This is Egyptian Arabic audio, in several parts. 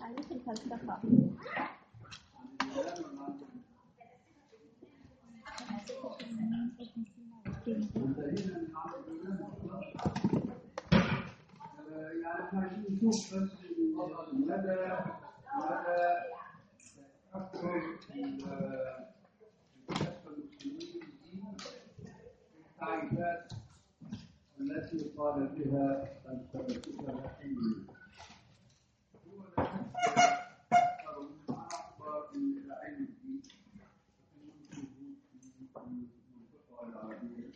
تعريف الفلسفة يعني احنا عايزين نشوف بس مدى مدى تأثر الفلاسفة المسلمين دي التعريفات التي قال بها الفلاسفة الحلمية. هو لا شك أكثر من أخبر من العلم في المنطقة العربية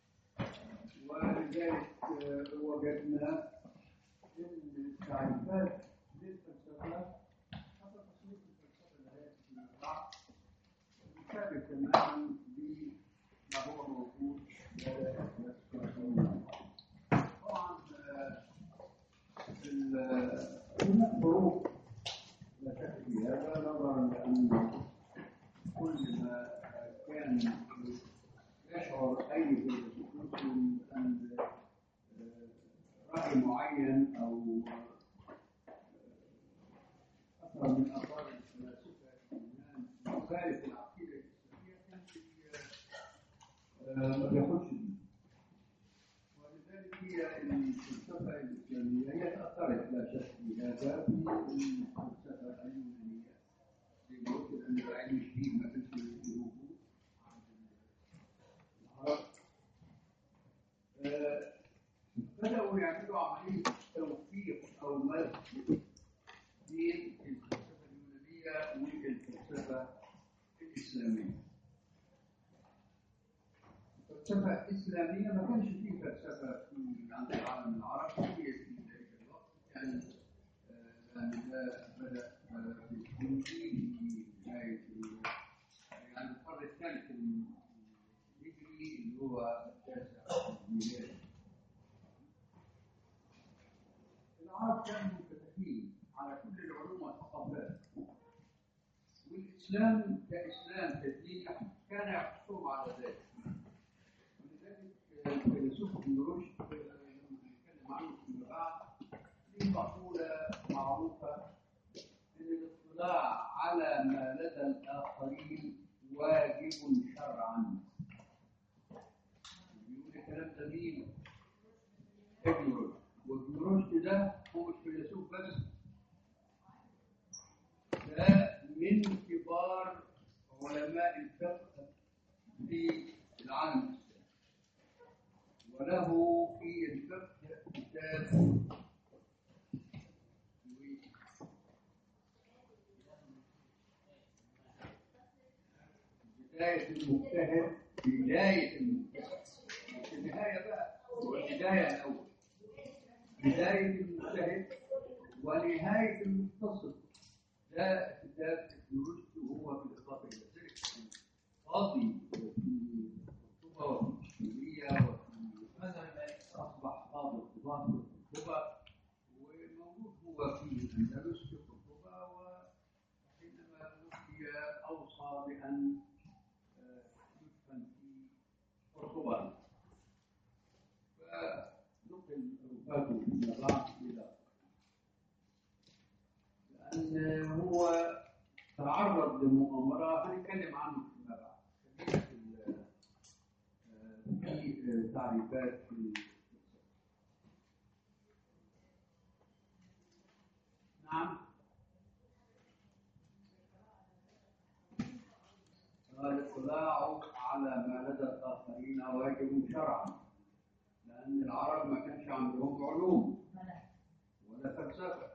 ولذلك آه، وجدنا ان التعريفات للفلسفه حتى تصنيف الفلسفه الحياتيه فيما بعد مشابه تماما بما هو موجود لدى الفلاسفه طبعا آه، ال- هناك فروق لا شك في هذا نظرا لان كل ما كان يشعر اي فيلسوف مسلم ان راي معين او اثر من اثار الفلاسفه اليونان مخالف العقيده الاسلاميه كان آه، ما بياخدش بيه ولذلك هي الفلسفه الاسلاميه هي تاثرت لا شك في هذا في الفلسفه اليونانيه زي ما قلت ان العلم الجديد ما كانش له عند العرب آه، بدأوا يعملوا عملية توفيق أو مزج بين الفلسفة اليونانية والفلسفة الإسلامية. الفلسفة الإسلامية ما كانش فيه فلسفة في عند العالم العربي هي في ذلك الوقت كان آه، لأن ده بدأ آه، في الإنجيل في بداية ال- يعني القرن الثالث الهجري اللي هو التاسع الميلادي. العرب كانوا منفتحين على كل العلوم والثقافات والاسلام كاسلام كدين كان يحثهم على ذلك ولذلك الفيلسوف ابن رشد آه، لما هنتكلم عنه فيما بعد ليه مقوله معروفه ان الاطلاع على ما لدى الاخرين واجب شرعا بيقول الكلام ده مين؟ ابن رشد وابن رشد ده هو مش فيلسوف بس ده من كبار علماء الفقه في العالم الاسلامي وله في الفقه كتاب بداية المجتهد بداية المجتهد مش النهاية بقى هو البداية الأول بداية المجتهد ونهاية المقتصد ده كتاب ابن رشد وهو بالإضافة إلى ذلك قاضي وفي الخطبة وفي الشرعية وفي أصبح قاضي القضاة في الخطبة وموجود هو في الأندلس في الخطبة وحينما توفي أوصى بأن آه، يدفن في قرطبة فنقل وفاته فيما بعد إلى لأن هو تعرض لمؤامرة هنتكلم عنه فيما بعد خلينا في ال- آه، في تعريفات في الفلسفة. نعم الاطلاع على ما لدى الآخرين واجب شرعا لأن العرب ما كانش عندهم علوم ولا فلسفة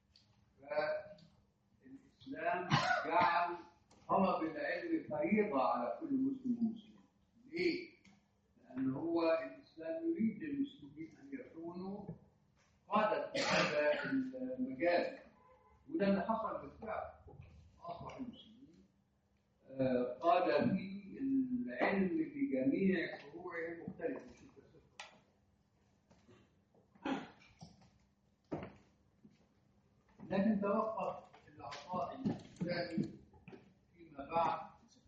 فالإسلام جعل طلب العلم فريضة على كل مسلم ومسلم ليه؟ لأن هو الإسلام يريد للمسلمين أن يكونوا قادة في هذا المجال وده اللي حصل بالفعل أصبح المسلمين آه، قاد في العلم بجميع فروعه المختلفة مش الفلسفة. لكن توقف العطاء الإسلامي فيما بعد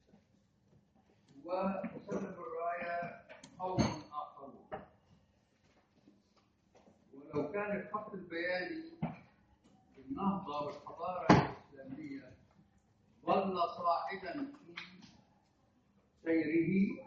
وسلم الراية قوم آخرون ولو كان الخط البياني النهضة والحضارة صاعدا في سيره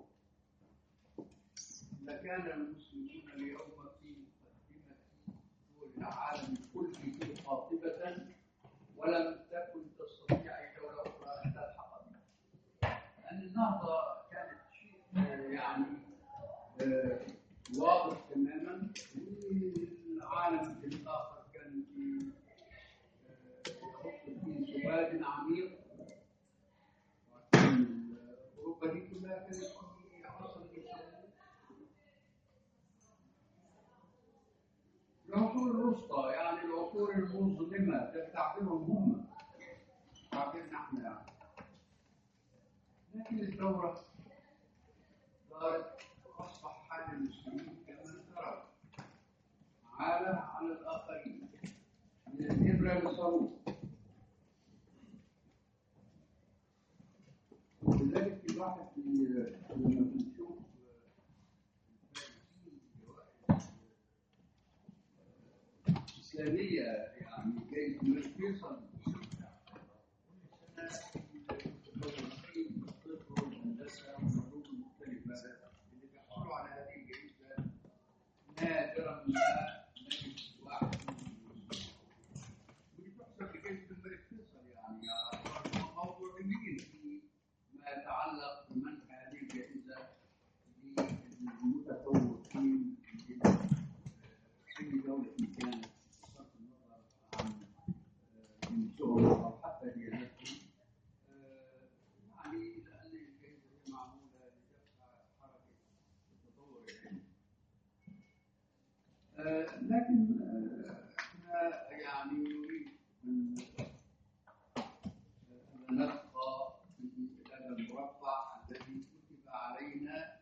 لكان المسلمون اليوم في مقدمة دول العالم كله قاطبة ولم تكن تستطيع أي دولة أخرى أن تلحق بها. لأن النهضة كانت شيء آه، يعني آه، واضح تماما والعالم الآخر كان في آه، يخط في سواد عميق وكان أوروبا دي كلها كانت في عصر الإسلام العصور الوسطى يعني العصور المظلمة ده تعبيرهم هم تعبيرنا احنا يعني لكن الثورة صارت أصبح حال المسلمين كما ترى عالة على الآخرين من الإبرة للصاروخ ولذلك الواحد بي- لما بنشوف إسلامية يعني كي مش فيصل الهندسة والعلوم المختلفة اللي بيحصلوا على هذه الجائزة نادرا ما نجد واحد منهم ودي تحسب بجائزة الملك فيصل يعني موضوعيين في ما يتعلق بمنح هذه الجائزة للمتفوقين في أي دولة كانت بصرف النظر عن آه، جنسهم أو حتى ديانتهم آه، يعني لأن الجائزة هي معمولة لدفع حركة التطور العلمي آه، لكن آه، احنا يعني نريد ان أن نبقى في هذا المربع الذي كتب علينا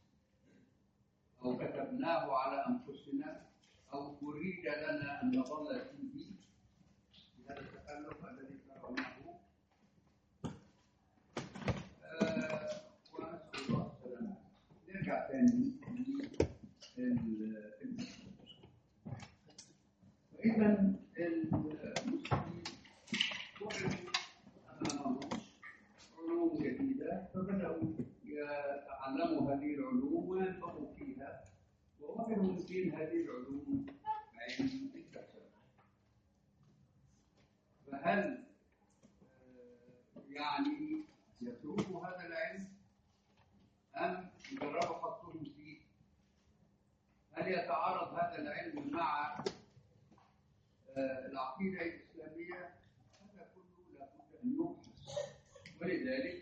او كتبناه على انفسنا او اريد لنا ان نظل فيه بهذا التكلف الذي ترونه آه، ونسال الله السلامه نرجع ثاني لل- فإذا المسلمين وجدوا أمامهم علوم جديدة فبدأوا يتعلموا هذه العلوم وينفقوا فيها ووجدوا من دين هذه العلوم علم الفلسفة فهل آه، يعني يتركوا هذا العلم أم يجربوا حطهم فيه هل يتعارض هذا العلم مع آه، العقيدة الإسلامية هذا كله لابد أن يبحث ولذلك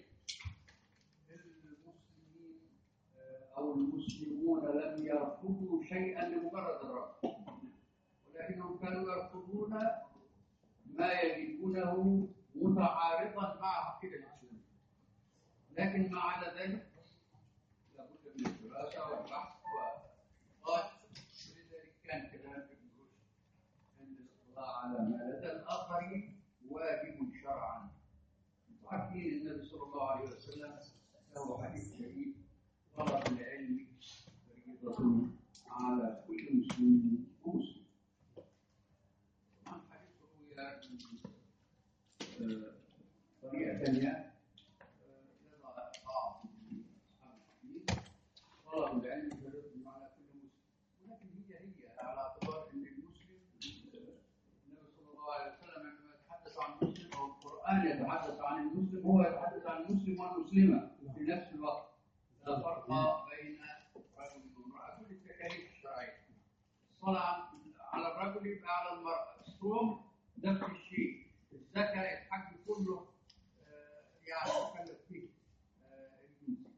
المسلمين آه، أو المسلمون لم يرفضوا شيئا لمجرد الرفض ولكنهم كانوا يرفضون ما يجدونه متعارضا مع العقيدة الإسلامية لكن ما عدا ذلك لابد من الدراسة والبحث والنقاش ولذلك كان كلام ابن رشد أن الاطلاع على ما لدى الآخرين واجب شرعا. أنتم عارفين النبي صلى الله عليه وسلم له حديث شهيد طلب العلم فريضة على كل مسلم ومسلم. طبعا حديث روي من آه، طريقة ثانية آه، يضع بعض من أصحاب الحديث طلب العلم فريضة على كل مسلم. ولكن هي هي على اعتبار ان المسلم النبي صلى الله عليه وسلم عندما يتحدث عن المسلم او القران يتحدث عن المسلم هو يتحدث عن المسلم والمسلمه في نفس الوقت لا فرق بين رجل وامراه كل التكاليف الشرعيه الصلاه على الرجل يبقى على المراه الصوم نفس الشيء الزكاه الحج كله آه، يعني مكلف فيه آه، الجنس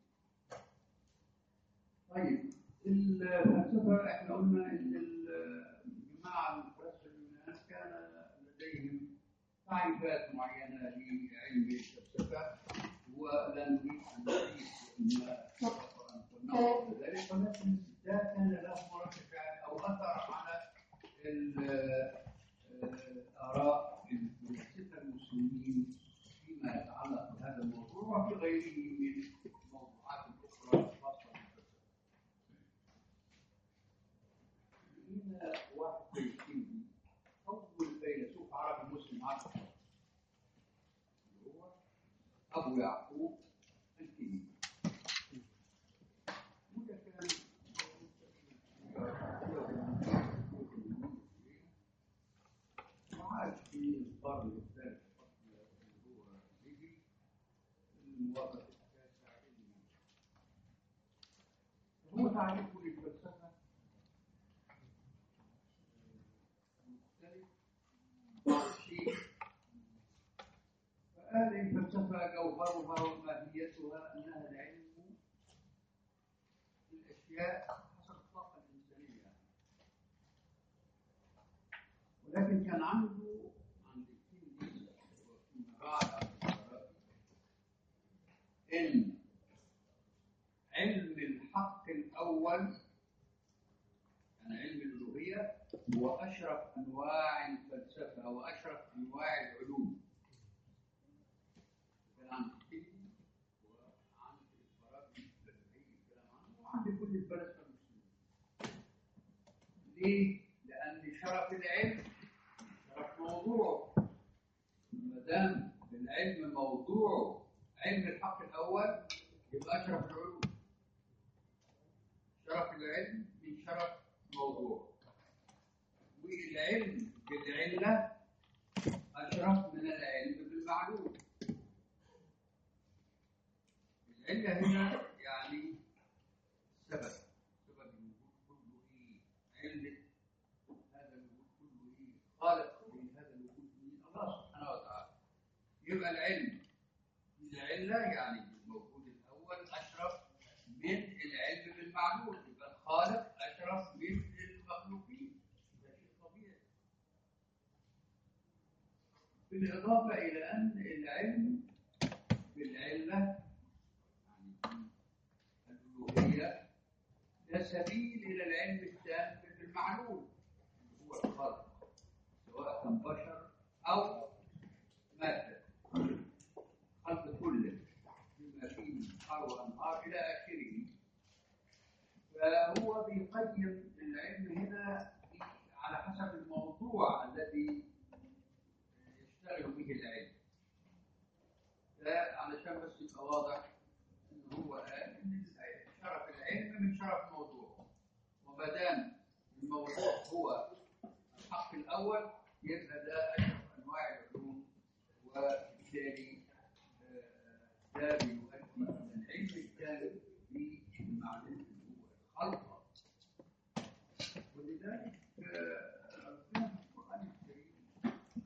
طيب الفلسفة احنا قلنا ان الجماعة الفلاسفة اليونان كان لديهم تعريفات معينة لعلم الفلسفة ولا نريد ان نزيد ما سبق ان قلناه قبل ذلك ولكن ده كان له مرافق او اثر على ال- آراء الفلاسفة المسلمين فيما يتعلق بهذا الموضوع وفي غيره من الموضوعات الأخرى الخاصة بالفلسفة. لقينا واحد فلسطيني أول فيلسوف عربي مسلم عربي اللي هو أبو يعقوب الكبير وده كان وعاش في القرن الثالث اللي هو هجري الموافقة التاسع علمي هو تعريفه للفلسفة مختلف عن شيء فقال الفلسفة جوهرها وماهيتها أنها العلم بالأشياء حسب الطاقة الإنسانية ولكن كان عنده عند الكندي وفيما بعد عند الفارابي إن علم الحق الأول يعني علم الألوهية هو أشرف أنواع الفلسفة وأشرف أنواع العلوم كان عند الكندي وعند الفارابي أي كلام عنه وعند كل الفلاسفة المسلمين ليه؟ لأن شرف العلم شرف موضوعه ما دام العلم موضوعه علم الحق الأول يبقى أشرف العلوم شرف العلم من شرف موضوعه والعلم بالعلة أشرف من العلم بالمعلوم العلة هنا يعني سبب سبب الوجود كله إيه علة هذا الوجود كله إيه خالق لهذا الوجود مين الله سبحانه وتعالى يبقى العلم العلة يعني الموجود الأول أشرف من العلم بالمعلوم يبقى الخالق أشرف من المخلوقين ده شيء طبيعي بالإضافة إلى أن العلم بالعلة يعني الألوهية ده سبيل إلى العلم التام بالمعلوم اللي هو الخلق سواء كان بشر أو مادة خلق كله بما فيه بحار وأنهار إلى آخره فهو بيقيم العلم هنا على حسب الموضوع الذي يشتغل به العلم ده علشان بس يبقى واضح ان هو قال ان شرف العلم من شرف موضوعه وما دام الموضوع هو الحق الاول يبقى ده اشرف انواع العلوم وبالتالي آه، ده بيؤدي الى العلم الكامل في المعلوم اللي هو الخلق ولذلك آه، ربنا في القران الكريم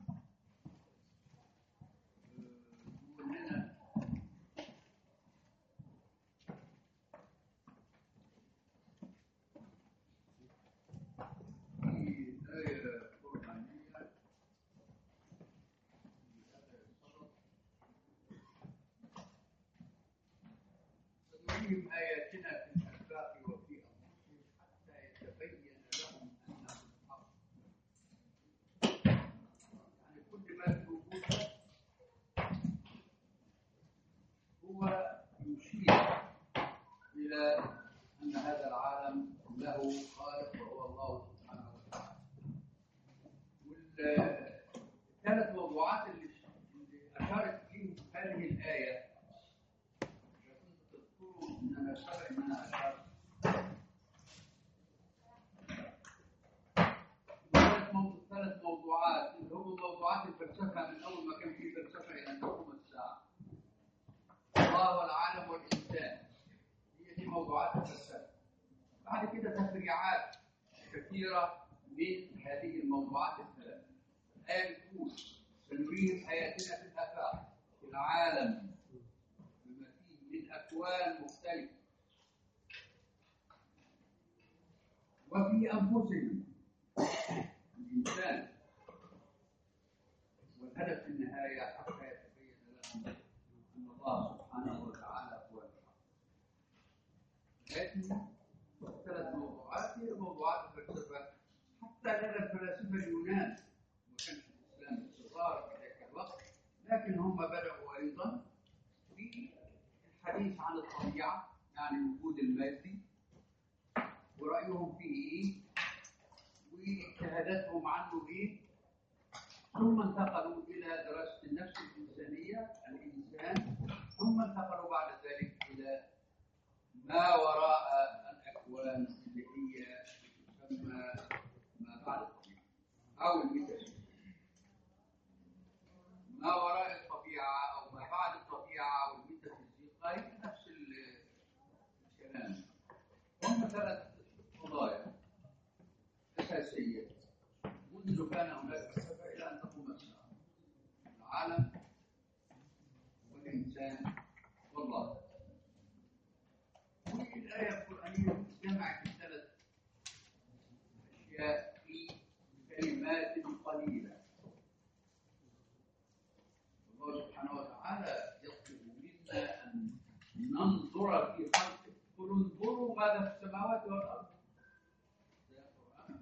آه، يقول لنا في آية قرآنية في هذا الصدد سنريهم آياتنا في الآفاق وفي أنفسهم حتى يتبين لهم أنه الحق يعني كل ما في الوجود هو يشير إلى أن هذا العالم له خالق وهو الله سبحانه وتعالى والثلاث موضوعات اللي اللي أشارت فيهم هذه الآية إذا كنت تذكروا إن أنا سبق إن أنا أشرت ثلاث مو- ثلاث موضوعات اللي هم موضوعات الفلسفة من أول ما كان في فلسفة إلى أن تقوم الساعة الله والعالم والإنسان هي دي موضوعات الفلسفة بعد كده تفريعات كثيرة من هذه الموضوعات الثلاث الآية بتقول سنريهم آياتنا في الآفاق في العالم بما فيه من أكوان مختلفة وفي أنفسهم الإنسان والهدف في النهاية حتى يتبين لهم أن الله سبحانه وتعالى هو الحق لكن ثلاث موضوعات هي موضوعات الفلسفة حتى لدى الفلاسفة اليونان ما كانش الإسلام صغار في ذاك الوقت لكن هم بدأوا أيضا بالحديث عن الطبيعة يعني الوجود المادي ورأيهم فيه إيه واجتهاداتهم عنه إيه ثم انتقلوا إلى دراسة النفس الإنسانية الإنسان العالم والإنسان والله والآية القرآنية جمعت ثلاث أشياء في كلمات قليلة الله سبحانه وتعالى يطلب منا أن ننظر في خلقه قل انظروا ماذا في السماوات والأرض ده قرآن.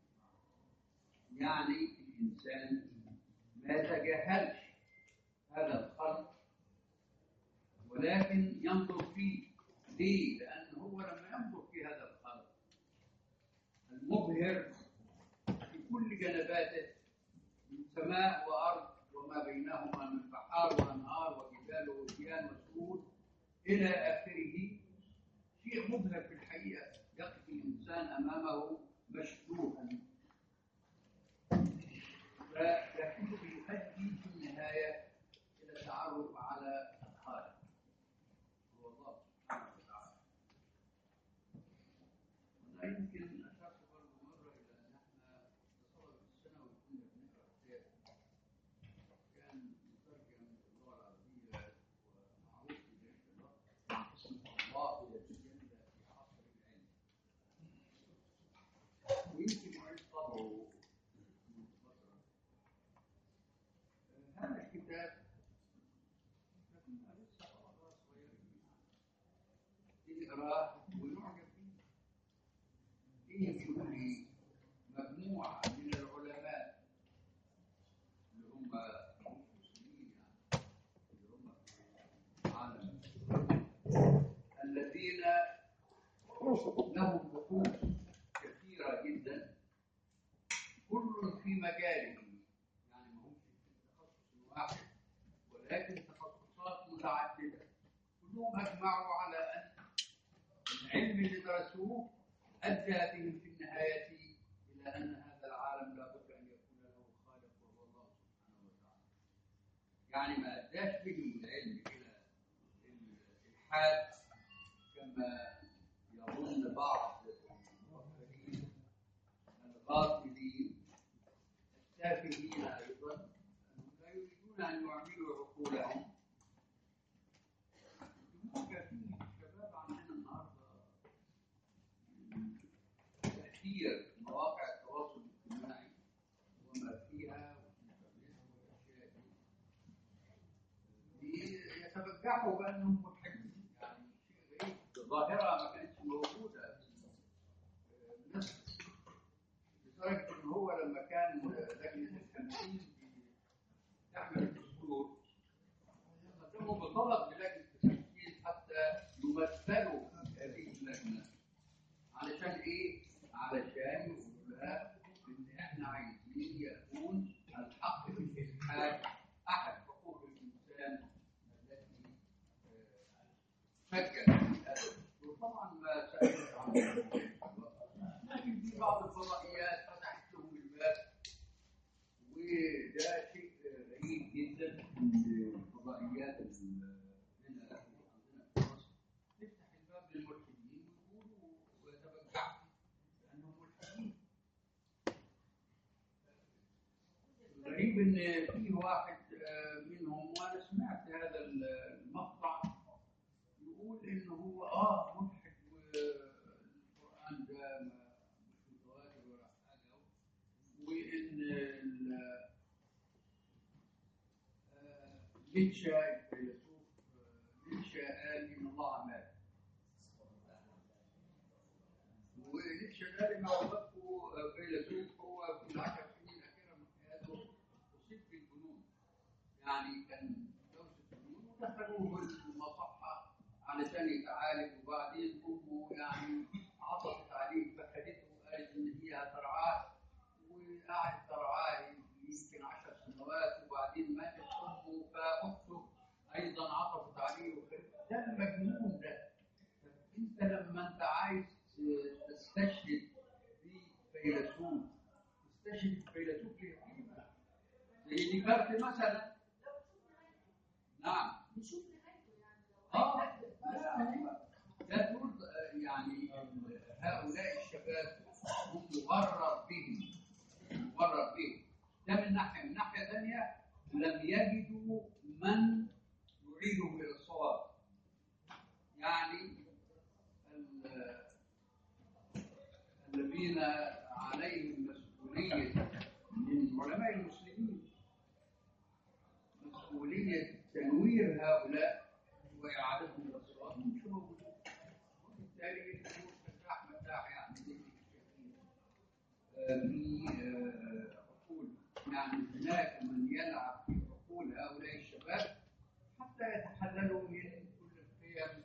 يعني الإنسان ما يتجاهلش هذا الخلق ولكن ينظر فيه ليه؟ لأن هو لما ينظر في هذا الخلق المبهر في كل جنباته من سماء وأرض وما بينهما من بحار وأنهار وجبال ووديان وسهول إلى آخره شيء مبهر في الحقيقة يقف الإنسان أمامه مشبوها فلكنه يؤدي في النهاية إلى التعرف على الخالق هو الله سبحانه وتعالى وأنا يمكن أشرت برضه مرة إلى أن احنا تصور الثانوي كنا بنقرأ كتاب كان مترجم باللغة العربية ومعروف في ذلك الوقت اسمه الله يتجلى في عصر العلم ويمكن أعيد طبعه منذ فترة هذا الكتاب كنا لسه أطفال صغيرين نقراه ونعجب فيه فيه يقول لي مجموعة من العلماء اللي هم المسلمين يعني اللي هم في العالم الذين لهم بحوث كثيرة جدا كل في مجاله يعني ما همش في تخصص واحد ولكن تخصصات متعددة كلهم أجمعوا على أن العلم اللي درسوه أدى بهم في النهاية إلى أن هذا العالم لابد أن يكون له خالق وهو الله سبحانه وتعالى يعني ما أداش بهم العلم إلى الإلحاد كما يظن بعض المفكرين الغافلين التافهين أيضا أنهم لا يريدون أن يعملوا عقولهم هناك في شباب عندنا النهارده تأثير مواقع التواصل الاجتماعي وما فيها والإنترنت والأشياء دي يتبجحوا بأنهم ملحدين يعني شيء غريب ظاهرة ما كانتش موجودة الناس لدرجة إن هو لما كان لجنة التمثيل تعمل الدستور قدموا بطلب للجنة التمثيل حتى يمثلوا في هذه اللجنة علشان إيه؟ علشان يقولوا لها إن إحنا عايزين يكون الحق في الإلحاد أحد حقوق الإنسان التي آه، سجل في هذا الدستور طبعا ما سألت عنه لكن في بعض الفضائيات فتحت لهم الباب وده شيء غريب جدا ان الفضائيات ال- هنا عندنا في مصر تفتح الباب للملحدين ويقولوا ويتبجحوا لانهم ملحدين الغريب ان في واحد آه، منهم وانا سمعت هذا المقطع يقول ان هو اه ملحد والقران ده ما- مش متواتر ولا حاجه وان ال- آه، نيتشه الفيلسوف آه، نيتشه قال ان الله مات ونيتشه ده لما وصفه فيلسوف هو في العشر سنين الاخيره من حياته اصيب بالجنون يعني كان دوسة جنون ودخلوه المصحة علشان يتعالج وبعدين امه يعني عطفت عليه فخدته وقالت ان هي هترعاه وقعدت ترعاه يمكن عشر سنوات وبعدين ماتت امه فاخته ايضا عطفت عليه وخدته ده المجنون ده انت لما انت عايز تستشهد في فيلسوف تستشهد في فيلسوف يهودي زي ديكارت مثلا نعم نشوف نهايته يعني لو اه هيبقى- لا تقول يعني هؤلاء الشباب هم مغرر بهم مغرر بهم ده من ناحيه من ناحيه ثانيه لم يجدوا من يعيدهم الى الصواب يعني ال- الذين عليهم مسؤوليه من علماء المسلمين مسؤوليه تنوير هؤلاء واعادتهم الى الصواب مش موجودين وبالتالي الامور ترتاح مرتاح يعني زي ما انتم شايفين في آه، عقول يعني هناك من يلعب في عقول هؤلاء الشباب حتى يتحللوا من كل القيم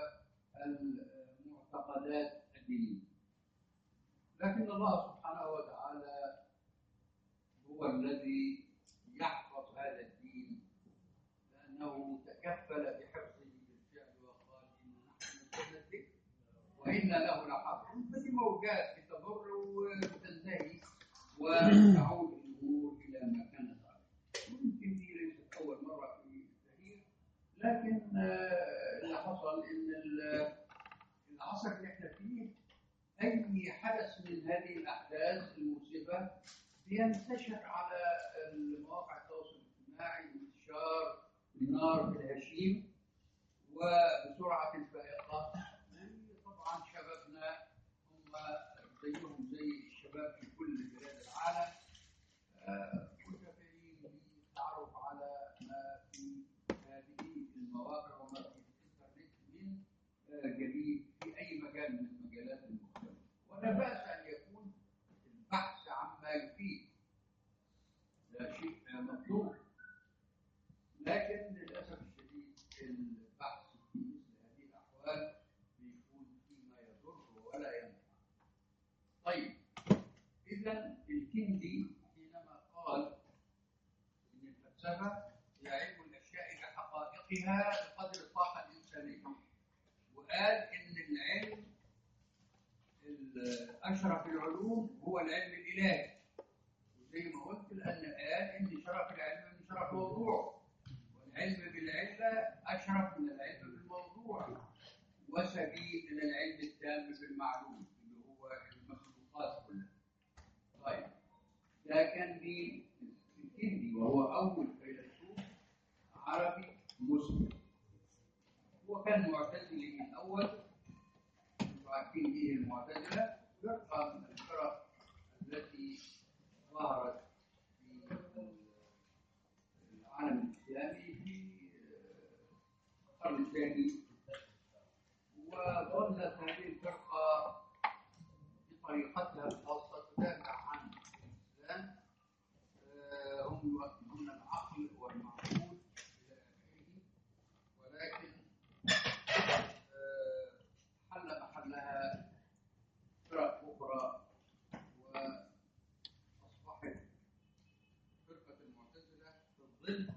والمعتقدات الدينيه. لكن الله سبحانه وتعالى هو الذي يحفظ هذا الدين لانه تكفل بحفظه بالفعل وقال انا نحن نزلنا الذكر وإنا له لحافظ فدي موجات بتمر وتنتهي وتعود الأمور إلى ما كانت عليه يمكن دي ليست أول مرة في التاريخ لكن آه، اللي حصل إن ال- العصر اللي احنا فيه أي حدث من هذه الأحداث الموسمة بينتشر على مواقع التواصل الاجتماعي انتشار النار في الهشيم وبسرعة فائقة طبعا شبابنا هم زيهم زي الشباب في كل بلاد العالم آه، متفائلين بالتعرف على ما في هذه المواقع وما في الانترنت من آه، جديد في اي مجال من المجالات المختلفه ولا باس ان يكون البحث عما يفيد لا شيء آه، مطلوب لكن للاسف الشديد البحث في مثل هذه الاحوال بيكون فيما يضر ولا ينفع. طيب اذا الكندي حينما قال ان الفلسفه هي علم الاشياء بحقائقها بقدر الطاقه الانسانيه وقال ان العلم ال- اشرف العلوم هو العلم الالهي وزي ما قلت لان قال ان شرف العلم من شرف موضوعه والعلم بالعلة أشرف من العلم بالموضوع وسبيل إلى العلم التام بالمعلوم اللي هو المخلوقات كلها. طيب ده كان دي الكندي وهو أول فيلسوف عربي مسلم. هو كان معتزلي الأول انتوا عارفين إيه المعتزلة؟ فرقة من الفرق التي ظهرت في العالم الإسلامي في القرن الثاني وظلت هذه الفرقة بطريقتها الخاصة تدافع عن الإسلام آه، هم يؤكدون العقل والمعقول إلى آخره ولكن آه، حل محلها فرق أخرى وأصبحت فرقة المعتزلة في الظل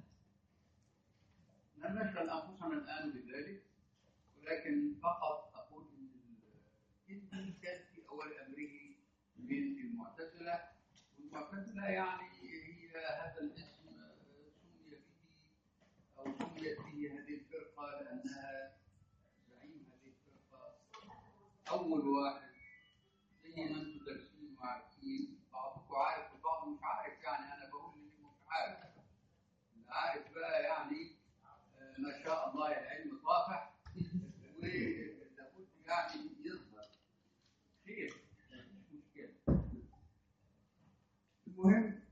لم نشغل أنفسنا الآن بذلك ولكن فقط أقول أن الكندي كان في أول أمره من المعتزلة والمعتزلة يعني هي هذا الاسم آه، سمي به أو سميت به هذه الفرقة لأنها زعيم هذه الفرقة أول واحد زي ما أنتم دارسين وعارفين بعضكم عارف وبعض مش عارف يعني أنا بقول اللي مش عارف اللي عارف بقى يعني آه، ما شاء الله العلم طافح ولابد يعني يظهر خير مش مشكلة المهم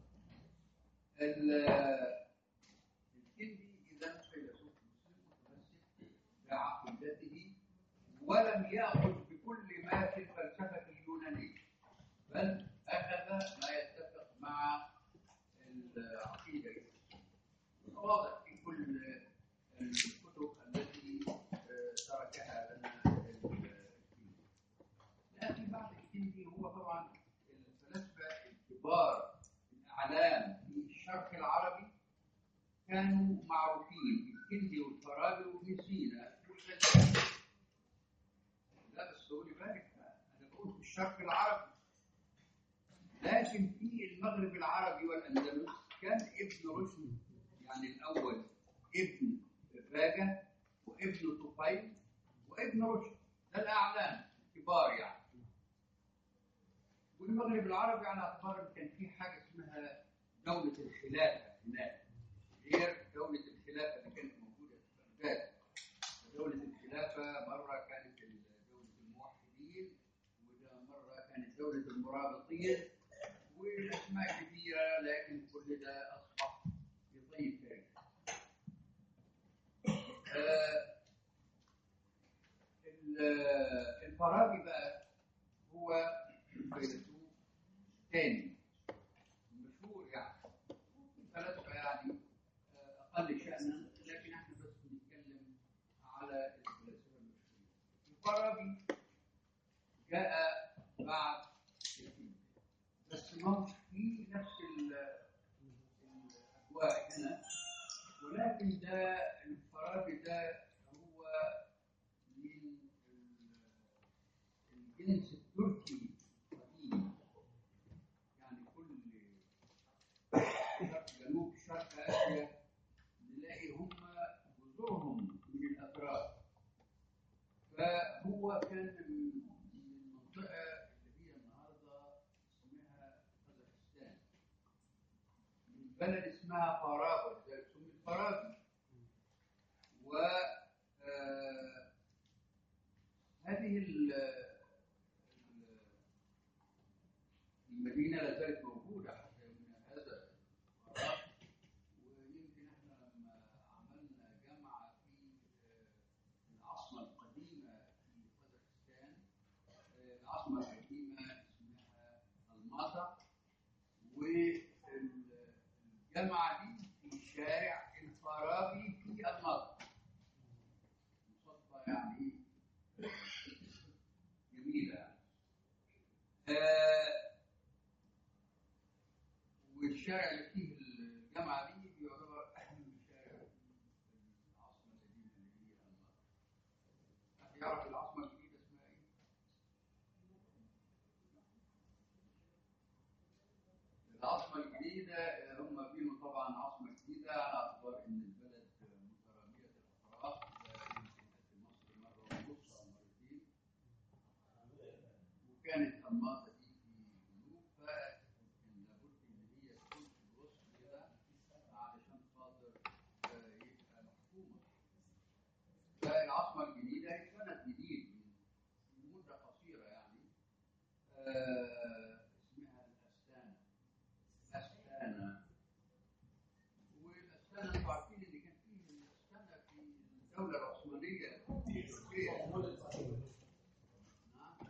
ال- الكندي إذا فيلسوف مسلم متمسك بعقيدته ولم يأخذ بكل ما في الفلسفة اليونانية بل أخذ ما يتفق مع العقيدة واضح في كل الكتب التي آه، تركها لنا الكندي لكن بعد الكندي هو طبعا الفلاسفة الكبار الأعلام في الشرق العربي كانوا معروفين الكندي والفارابي وابن سينا والغزالي لا بس خلي بالك انا بقول في الشرق العربي لكن في المغرب العربي والاندلس كان ابن رشد يعني الاول ابن الراجة وابن طفيل وابن رشد ده الاعلام الكبار يعني والمغرب العربي على اعتبار ان كان في حاجه اسمها دوله الخلافه هناك غير دولة الخلافة اللي كانت موجودة في بغداد دولة الخلافة مرة كانت دولة الموحدين وده مرة كانت دولة المرابطين والأسماء كثيرة لكن كل ده أصبح في طي تاريخ آه، ال- الفارابي بقى هو فيلسوف ثاني مشهور يعني فلسفه يعني آه، اقل شانا لكن احنا بس بنتكلم على الفلاسفه المشهورين الفارابي جاء بعد يزيد بس ما هوش في نفس ال- الاجواء هنا ولكن ده الفارابي ده هو من ال- الجنس التركي القديم يعني كل شرق جنوب شرق اسيا نلاقي هم جذورهم من الاتراك فهو كان من من المنطقه اللي هي النهارده اسمها كازاخستان من بلد اسمها فارابا لذلك سمي فارابي و آه، هذه ال- ال- المدينة لا زالت موجودة حتى يومنا هذا الفراغ. ويمكن احنا لما عملنا جامعة في آه، العاصمة القديمة في كازاخستان آه، العاصمة القديمة اسمها الماتا والجامعة دي في شارع الفارابي في الماتا مصادفة يعني جميلة يعني. آه، والشارع اللي فيه الجامعة دي يعتبر أهم شارع في العاصمة القديمة اللي هي الماتا. حد يعرف العاصمة الجديدة اسمها إيه؟ العاصمة الجديدة هم بينوا طبعا عاصمة جديدة على اعتبار إن البلد مترامية الأطراف يمكن كانت في مصر مرة ونص أو مرتين وكانت أنماطة دي في الجنوب فكان لابد إن هي تكون في الوسط كده علشان خاطر آه، يبقى محكومة فالعاصمة الجديدة هي اتبنت جديد من مدة قصيرة يعني آه، اسمها الأستانة أستانة والأستانة انتوا عارفين إن كان فيه الأستانة في الدولة العثمانية التركية نعم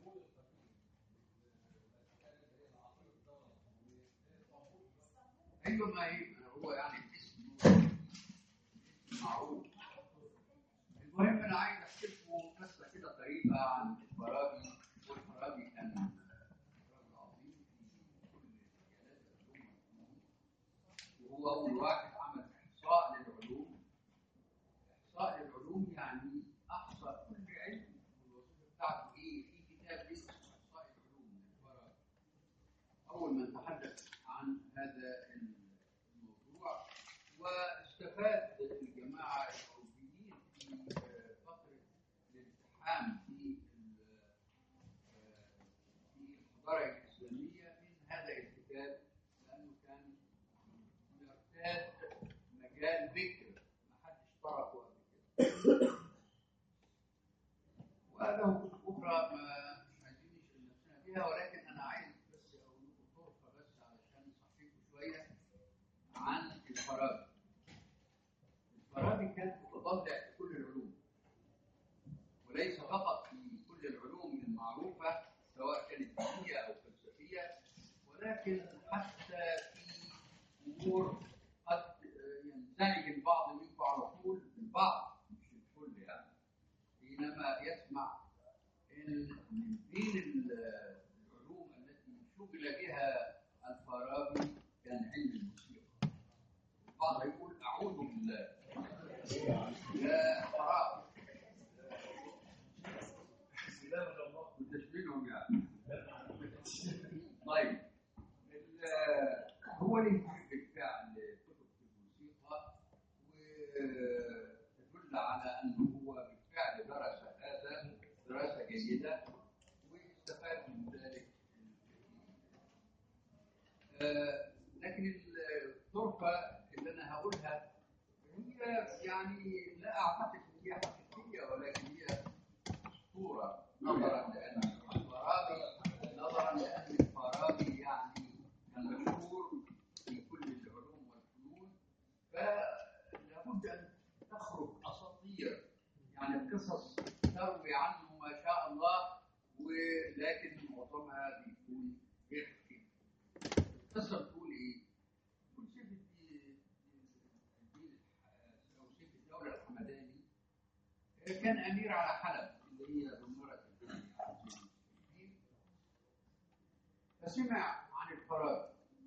ايوه ما هي هو يعني اسمه معروف المهم انا عايز احكي لكم قصه كده طريفه عن الفارابي والفارابي كان راجل عظيم في كل مجالات العلوم والفنون وهو اول واحد عمل احصاء للعلوم احصاء للعلوم يعني احصى كل علم والوظيفه بتاعته ايه في كتاب اسمه احصاء العلوم للفارابي أول من تحدث عن هذا الموضوع واستفاد الجماعة الأوروبيين في فترة الالتحام في ال- في الحضارة الإسلامية من هذا الكتاب لأنه كان يرتاد مجال بكر ما حدش طرقه قبل كده وله كتب اخرى ما مش عايزين نشغل نفسنا بيها ولكن انا عايز بس اقول لكم طرفه بس علشان نصحيكم شويه عن الفارابي. الفارابي كان متطلع في كل العلوم وليس فقط في كل العلوم المعروفه سواء كانت دينيه او فلسفيه ولكن حتى في امور قد ينزعج البعض منكم على طول البعض مش الكل يعني حينما يسمع ان من بين ال- العلوم التي شغل بها الفارابي كان علم الموسيقى البعض يقول اعوذ بالله يا فارابي وتشبيههم يعني طيب ال- هو اللي يحب بالفعل كتب في الموسيقى وتدل على انه هو بالفعل درس هذا دراسه جيده واستفاد من ذلك الكثير. آه، لكن الطرفه اللي انا هقولها كده يعني لا اعتقد ان هي حقيقيه ولكن هي اسطوره نظرا لان الفارابي نظرا لان الفارابي يعني كان مشهور في كل العلوم والفنون فلابد ان تخرج اساطير يعني قصص تروي عنه ما شاء الله ولكن معظمها بيكون غير كده القصه بتقول ايه؟ بتقول سيف الدين الدين او سيف الدوله الحمداني كان امير على حلب اللي هي ضميره الدين فسمع عن الفراغ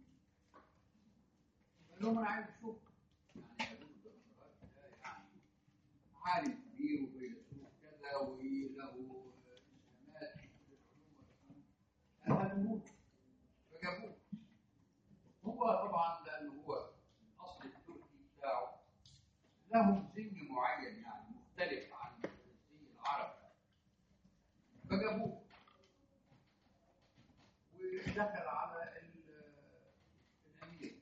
قال لهم انا عايز اشوف يعني يقول الفراغ ده يعني عالم كبير وفيلسوف كذا وله اسهامات في كل العلوم والفنون قال هاتوه فجابوه هو طبعا لانه هو الاصل التركي بتاعه له زي معين يعني مختلف عن زي العرب فجابوه ودخل على ال- الامير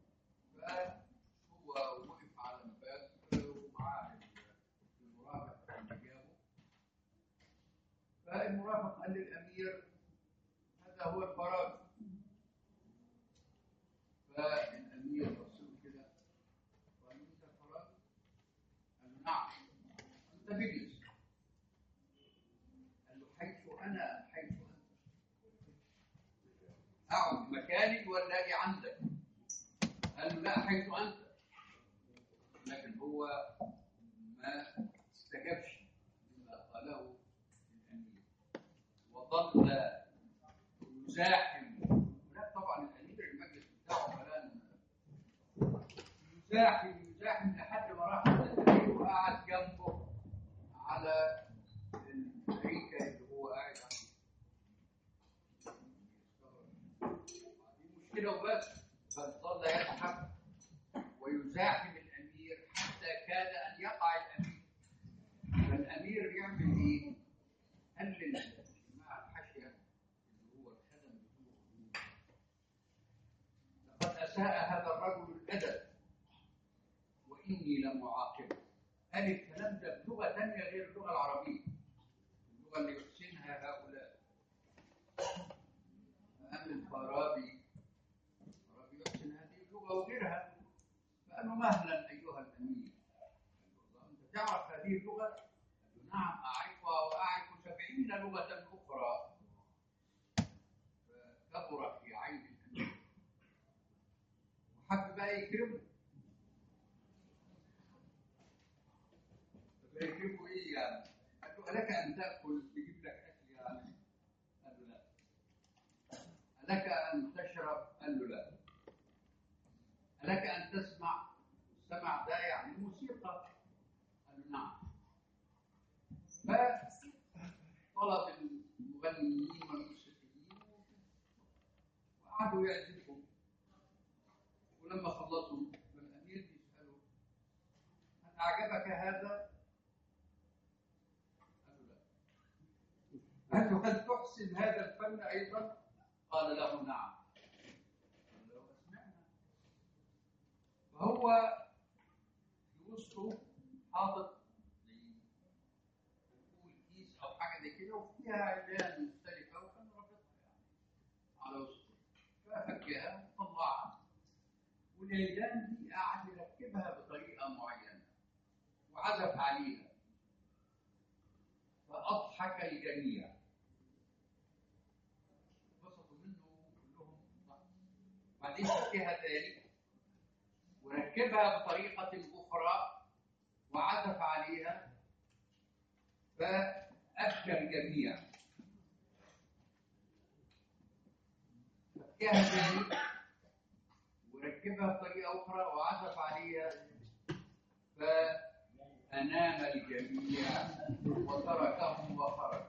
فهو وقف على الباب ومعاه المرافق اللي جابه فالمرافق قال للامير هذا هو الفراغ فالامير بص له كده قال له انت الفراغ؟ قال له نعم انت بجلس قال له حيث انا أم حيث انت اقعد مكاني ولا اجي عندك قال له لا حيث انت لكن هو ما استجابش لما قاله الامير وظل يزاحم لا طبعا الامير المجلس بتاعه كلام يزاحم يزاحم لحد ما راح عند الامير وقعد جنبه على الاريكه اللي هو قاعد عليها دي مشكله وبس بل ظل يزحف ويزاحم الامير حتى كاد ان يقع الامير فالامير يعمل ايه؟ قلل مع الحاشيه اللي هو الخدم بتوعه لقد اساء هذا الرجل الادب واني لم اعاقبه قال الكلام ده بلغه ثانيه غير اللغه العربيه اللغه اللي يحسنها هؤلاء فأما الفارابي الفارابي يحسن هذه اللغه وغيرها فقال له مهلا ايها الامير قال له انت تعرف هذه اللغه؟ قال له نعم اعرفها واعرف سبعين لغه اخرى فكبر في عين الامير وحب بقى يكرمه فيكرمه ايه يعني؟ قال له الك ان تاكل تجيب لك اكل يعني؟ قال له لا ألك أن تشرب؟ قال له لا. ألك أن تسمع؟ السمع ده يعني موسيقى. قال له نعم. فطلب المغنيين والموسيقيين وقعدوا يعزفوا. ولما خلصوا فالأمير بيسأله هل أعجبك هذا؟ قال له لا. قال له هل تحسن هذا الفن أيضا؟ قال له نعم قال له اسمعنا فهو في وسطه حاطط زي نقول كيس او حاجه زي كده وفيها عيدان مختلفه وكان رابطها يعني على وسطه ففكها وطلعها والعيدان دي قعد يركبها بطريقه معينه وعزف عليها فاضحك الجميع انبسطوا منه كلهم وبعدين فكها تاني وركبها بطريقة أخرى وعزف عليها فأبكى الجميع فكها تاني وركبها بطريقة أخرى وعزف عليها فأنام الجميع وتركهم وخرج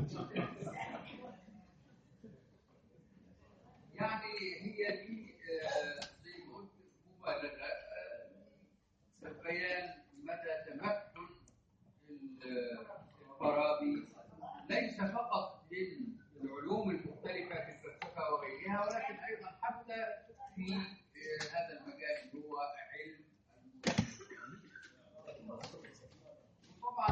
يعني هي دي آه، زي ما قلت مبالغه آه، بيان مدى تمكن ال- الفارابي ليس فقط للعلوم المختلفه في الفلسفه وغيرها ولكن ايضا حتى في آه، هذا المجال اللي هو علم الموسيقى.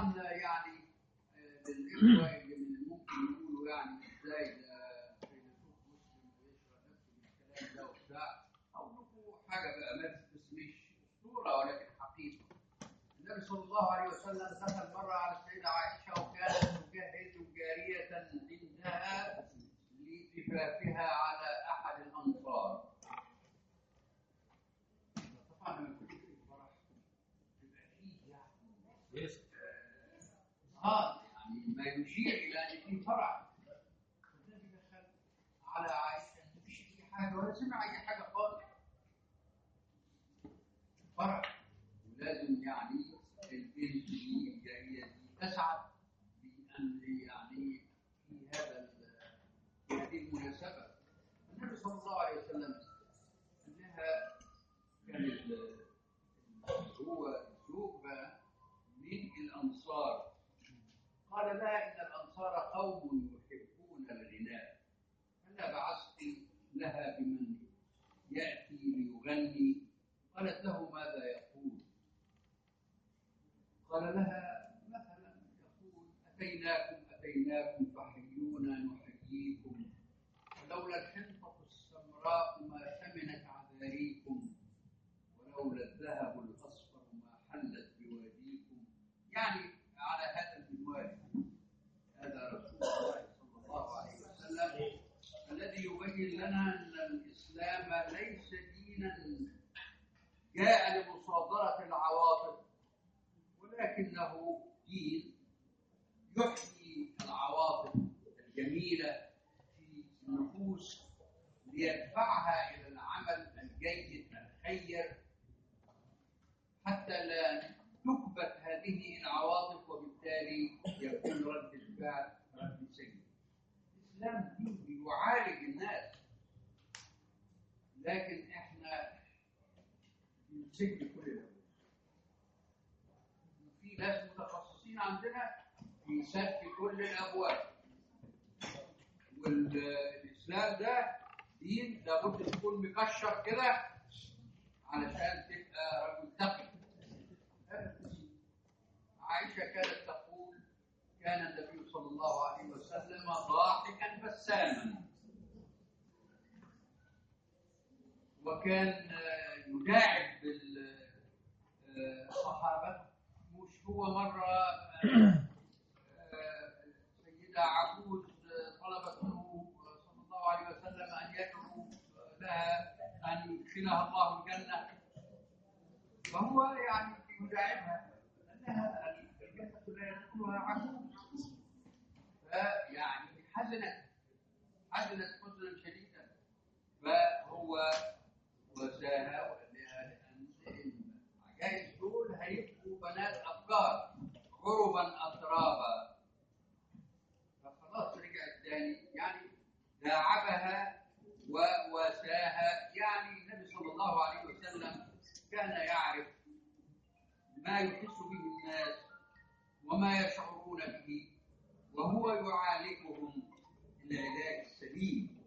طبعا يعني آه، للاخوه اللي من ممكن يقولوا يعني ازاي ده فيلسوف مسلم ويشرب نفسه بالكلام ده وبتاع اقول لكم حاجه بقى بس بس مش اسطوره ولكن حقيقه النبي صلى الله عليه وسلم دخل مره على السيده عائشه وكانت تجهز جاريه عندها لزفافها على احد الانصار طبعا لما يكون في فرح بيبقى فيه يعني اه يعني ما يشير الى ان في فرح فالنبي دخل على عائشه ما فيش اي حاجه ولا سمع اي حاجه خالص فرح ولازم يعني البنت دي الجاريه دي تسعد بان يعني في هذا ال- في هذه المناسبه النبي صلى الله عليه وسلم قال لها كان ال- هو الزوج بقى من الانصار قال لها ان الانصار قوم يحبون الغناء فلا بعثت لها بمن ياتي ليغني قالت له ماذا يقول قال لها مثلا يقول اتيناكم اتيناكم فحيونا نحييكم ولولا الحنطه السمراء ما ثمنت عذاريكم ولولا الذهب الاصفر ما حلت بواديكم يعني على هذا المنوال هذا رسول الله صلى الله عليه وسلم الذي يبين لنا ان الاسلام ليس دينا جاء لمصادره العواطف ولكنه دين يحيي العواطف الجميله في النفوس ليدفعها الى العمل الجيد الخير حتى لا تكبت هذه العواطف وبالتالي يكون رد الفعل رد سيء. الاسلام دين بيعالج الناس لكن احنا بنسد كل الابواب. في ناس متخصصين عندنا في سد كل الابواب. والاسلام ده دين لابد تكون مكشر كده علشان تبقى رجل تقي عائشة كانت تقول كان النبي صلى الله عليه وسلم ضاحكا بساما وكان آه، يداعب بال- آه، الصحابة مش هو مرة آه، آه، سيدة عجوز آه، طلبت منه صلى الله عليه وسلم أن يدعو لها أن يدخلها الله الجنة فهو يعني يداعبها انها الجنه لا يدخلها عجوز فيعني حزنت حزنت حزنا شديدا فهو وساها وقال لها لان العجائز دول هيبقوا بنات افكار غربا اترابا فخلاص رجعت تاني يعني داعبها وواساها يعني النبي صلى الله عليه وسلم كان يعرف ما يحس به الناس وما يشعرون به وهو يعالجهم العلاج السليم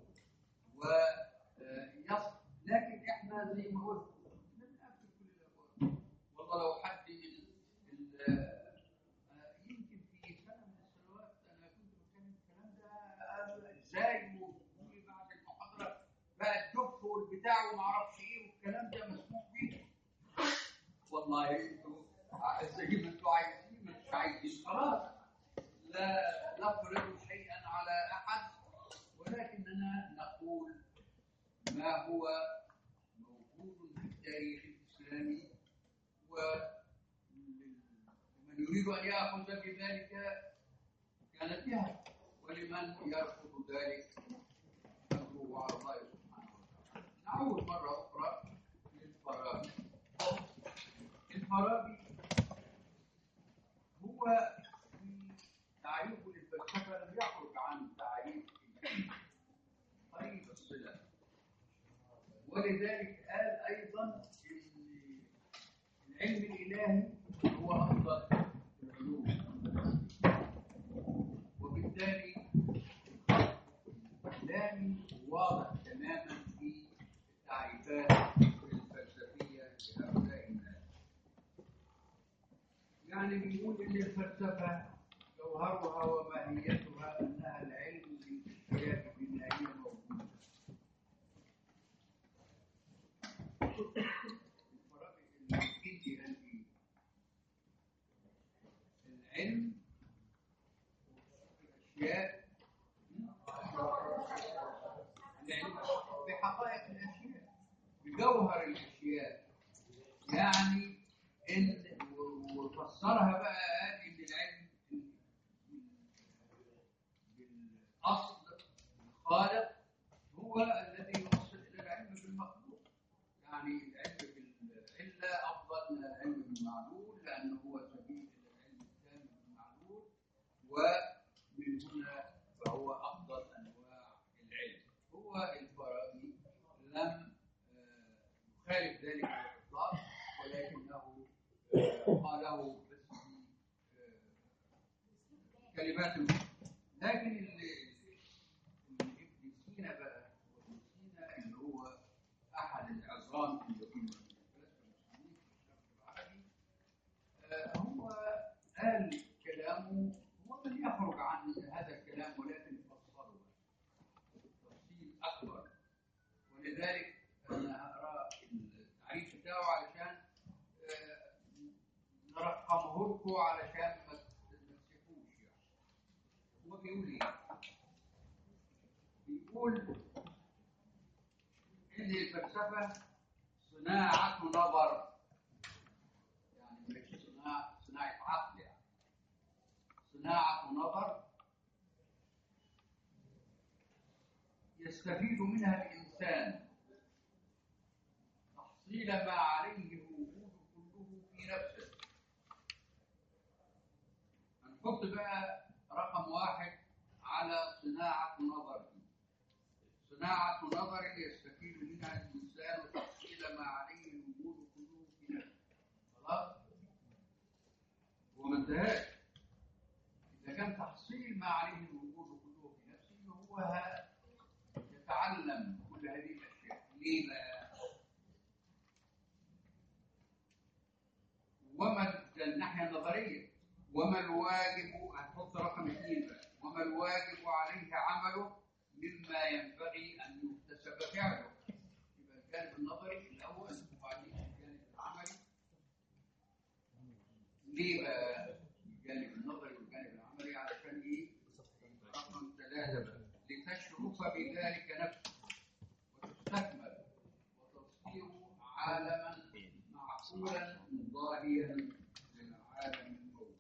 ويصف لكن احنا زي ما قلت بنقفل كل الابواب والله لو حد من ال- آه، يمكن في سنه من السنوات انا كنت بتكلم الكلام ده آه، ازاي وبقول بعد المحاضره بقى الدف والبتاع وما اعرفش ايه والكلام ده مسموح به والله انتوا زي ما انتوا عايزين مش عايزين خلاص لا نفرض شيئا على احد ولكننا نقول ما هو موجود في التاريخ الاسلامي ومن يريد ان ياخذ بذلك كانت بها ولمن يرفض ذلك فهو على الله سبحانه وتعالى نعود مره اخرى للفراغ الفارابي هو في تعريفه للفلسفه لم يخرج عن تعريف قريب الصله ولذلك قال ايضا ان العلم الالهي هو افضل العلوم وبالتالي كلامي واضح تماما في التعريفات الفلسفيه لهؤلاء الناس يعني بيقول ان الفلسفه جوهرها وماهيتها انها العلم بالاشياء بما هي موجوده الفرق الوحيد قال ايه؟ العلم الاشياء العلم بحقائق الاشياء بجوهر الاشياء يعني ان وفسرها بقى قال ان العلم بالاصل الخالق هو الذي يوصل الى العلم بالمخلوق يعني العلم بالعله افضل من العلم بالمعلول لانه هو سبيل الى العلم التام بالمعلول ومن هنا فهو افضل انواع العلم هو الفارابي لم آه، يخالف ذلك على الاطلاق ولكنه آه، قاله بس في آه، كلمات لكن اللي اللي ابن سينا بقى وابن سينا اللي هو احد العظام اللي في الفلاسفه المسلمين في الشرق العربي آه، هو قال كلامه هو لم يخرج عن هذا الكلام ولكن فصله تفصيل اكبر ولذلك انا هقرا التعريف بتاعه علشان آه، نرقمه لكم علشان ما تمسكوش يعني هو بيقول ايه؟ بيقول ان الفلسفه صناعه نظر يعني مش صناعه صناعه عقل يعني صناعه نظر يستفيد منها الانسان تحصيل ما عليه الوجود كله في نفسه هنحط بقى رقم واحد على صناعة نظر صناعة نظر يستفيد منها الإنسان وتحصيل ما عليه الوجود كله في نفسه خلاص هو ما انتهاش إذا كان تحصيل ما عليه الوجود كله في نفسه هو ه- يتعلم كل هذه الأشياء ليه بقى؟ وما ده الناحية النظرية وما الواجب هنحط رقم اثنين بقى وما الواجب عليه عمله مما ينبغي أن يكتسب فعله يبقى الجانب النظري الأول وبعدين الجانب العملي ليه بقى الجانب النظري والجانب العملي علشان ايه؟ رقم ثلاثة بقى لتشرف بذلك نفسه وتستكمل وتصير عالما معقولا ضاهيا للعالم الموجود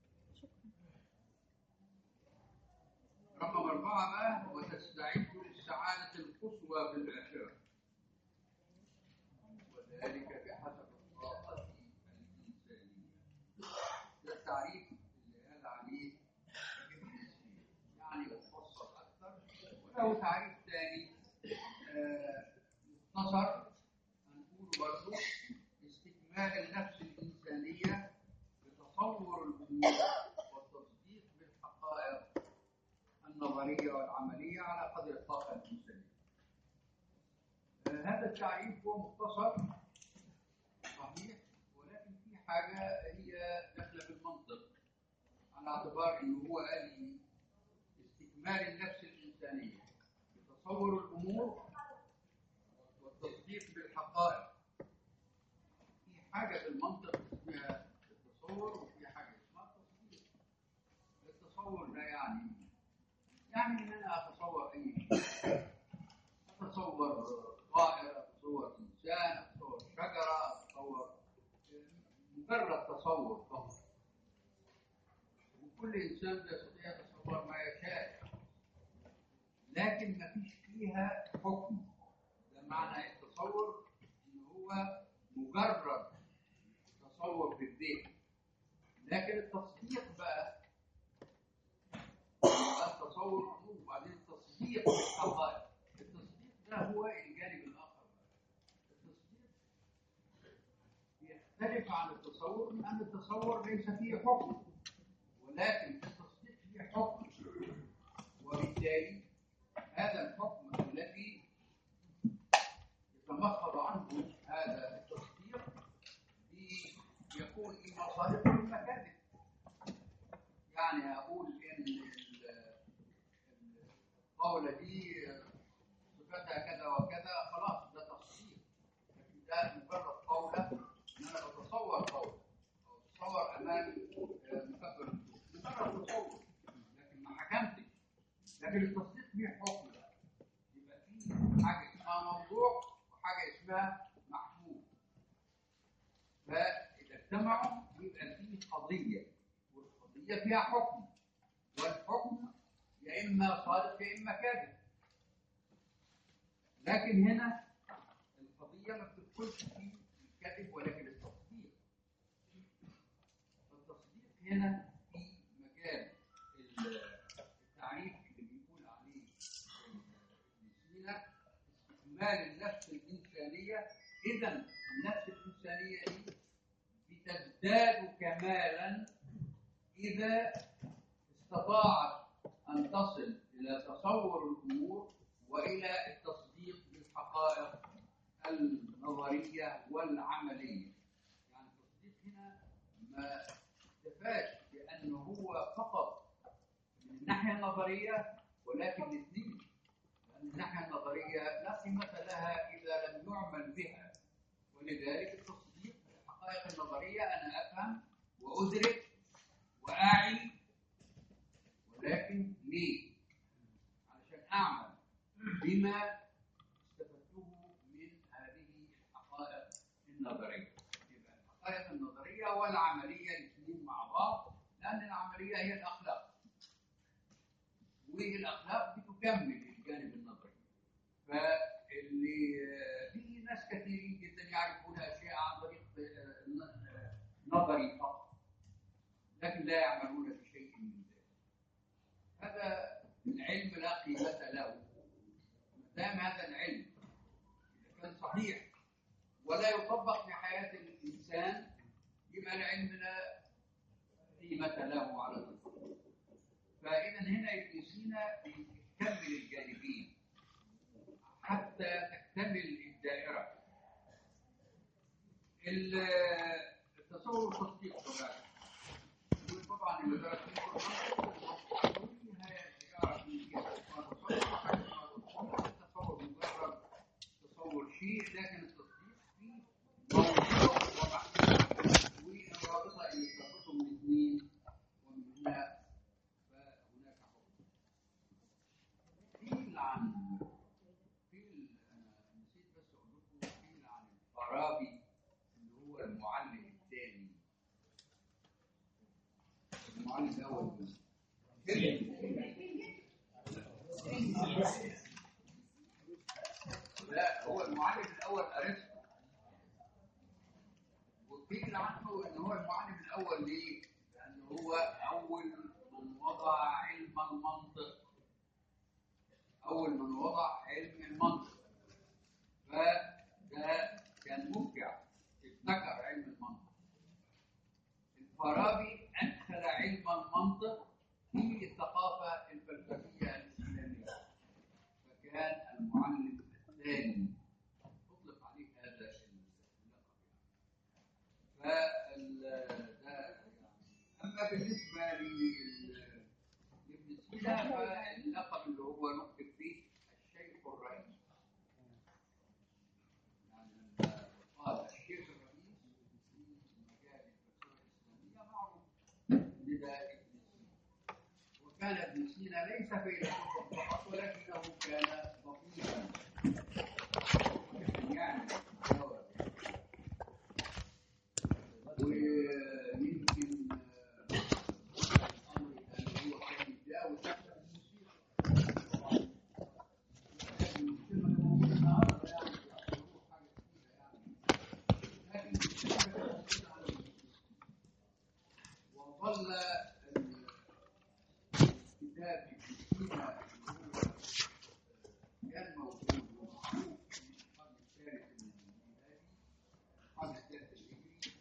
رقم أربعة بقى وتستعد للسعادة القصوى في الآخرة وذلك بحسب الطاقة الإنسانية ده التعريف اللي قال عليه ابن سينا يعني مفصل أكثر وله تعريف ثاني آه، مختصر هنقول برضه استكمال النفس الإنسانية بتصور الأمور والتصديق بالحقائق النظرية والعملية على قدر الطاقة الإنسانية. آه، هذا التعريف هو مختصر صحيح ولكن في حاجة هي داخلة بالمنطق على اعتبار إنه هو قال لي استكمال النفس الإنسانية بتصور الأمور والتصديق بالحقائق في حاجة في المنطق اسمها التصور وفي حاجة اسمها التصديق التصور ده يعني يعني ان انا اتصور اي شيء اتصور طائر اتصور انسان اتصور شجره اتصور مجرد تصور فقط وكل انسان يستطيع يتصور ما يشاء لكن ما فيش فيها حكم ده معنى التصور ان هو مجرد تصور في الذهن لكن التصديق بقى التصور الأمور وبعدين التصديق بالحقائق التصديق ده هو الجانب الآخر التصديق يختلف عن التصور من أن التصور ليس فيه حكم ولكن التصديق فيه حكم وبالتالي هذا الحكم الذي يتمخض عنه هذا التصديق بي- يكون إما صادقا إما كاذبا يعني اقول ان ال- القولة دي صفتها كذا وكذا خلاص ده تصديق لكن ده مجرد قولة ان انا بتصور قولة او اتصور امامي آه، مكبر مجرد تصور لكن ما حكمتش لكن التصديق فيه حكم بقى يبقى في حاجه اسمها موضوع وحاجه اسمها محمول فاذا اجتمعوا يبقى في قضيه والقضيه فيها حكم والحكم يا اما صادق يا اما كاذب لكن هنا القضيه ما بتدخلش في الكذب ولكن التصديق فالتصديق هنا في مجال التعريف اللي بيقول عليه ابن سينا استكمال النفس الإنسانية إذا النفس الإنسانية دي بتزداد كمالا إذا استطاعت أن تصل إلى تصور الأمور وإلى التصديق بالحقائق النظرية والعملية يعني التصديق هنا ما اكتفاش بأنه هو فقط من الناحية النظرية ولكن الاثنين لأن الناحية النظرية لا قيمة لها إذا لم يعمل بها ولذلك التصديق بالحقائق النظرية أنا أفهم وأدرك وأعي ولكن ليه؟ علشان أعمل بما استفدته من هذه الحقائق النظرية يبقى الحقائق النظرية والعملية الاثنين مع بعض لأن العملية هي الأخلاق والاخلاق بتكمل الجانب النظري فاللي في ناس كثيرين جدا يعرفون اشياء عن طريق آه، ن- آه، نظري فقط لكن لا يعملون بشيء من ذلك هذا العلم لا قيمه له ما دام هذا العلم اذا كان صحيح ولا يطبق في حياه الانسان يبقى العلم لا قيمه له على الاطلاق فإذا هنا ابن سينا بيكمل الجانبين حتى تكتمل الدائرة. ال- التصور التصديق طبعا طبعا اللي درس في القرآن يعرف إن في حاجة اسمها تصور وحاجة اسمها تصور. التصور مجرد تصور شيء لكن التصديق فيه موضوع ومحمول والرابطة اللي بتربطهم الاثنين ومن هنا فهناك حكم قيل عن قيل انا نسيت بس اقول لكم قيل عن الفارابي اللي هو المعلم الثاني المعلم الاول لا هو المعلم الاول ارسطو وقيل عنه ان هو المعلم الاول ليه؟ لان هو اول من وضع علم المنطق اول من وضع علم المنطق فده كان مبدع ابتكر علم المنطق الفارابي ادخل علم المنطق في الثقافه الفلسفيه الاسلاميه فكان المعلم الثاني اطلق عليه هذا اللقب فال ده يعني اما بالنسبه لل- لابن سينا فاللقب اللي هو نكتب فيه الشيخ الرئيس يعني لما قال الشيخ الرئيس في مجال الفلسفه الاسلاميه معروف لدى ابن سينا وكان ابن سينا ليس فيلسوفا فقط ولكنه كان لطيفا يعني جواب. ويمكن آه، الامر اللي هو كان يتجاوز نفسه بالموسيقى. لكن المشكلة اللي موجودة النهارده يعني بيعتبروه حاجة كبيرة يعني. لكن المشكلة كانت موجودة على الموسيقى. وظل الكتاب ابن سينا اللي هو كان موجود ومعروف في القرن الثالث الميلادي القرن الثالث الهجري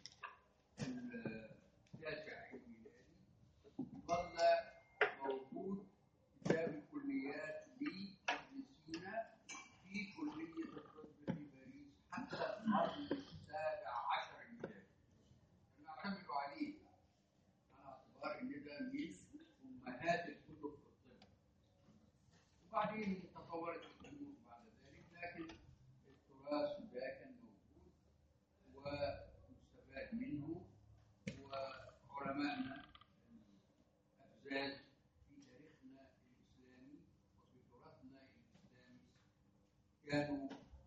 التاسع الميلادي ظل موجود كتاب الكليات لابن سينا في كلية الطب في باريس حتى القرن السابع عشر الميلادي كانوا يعتمدوا عليه على اعتبار علمائنا الأفزاز في تاريخنا الإسلامي وفي تراثنا الإسلامي كانوا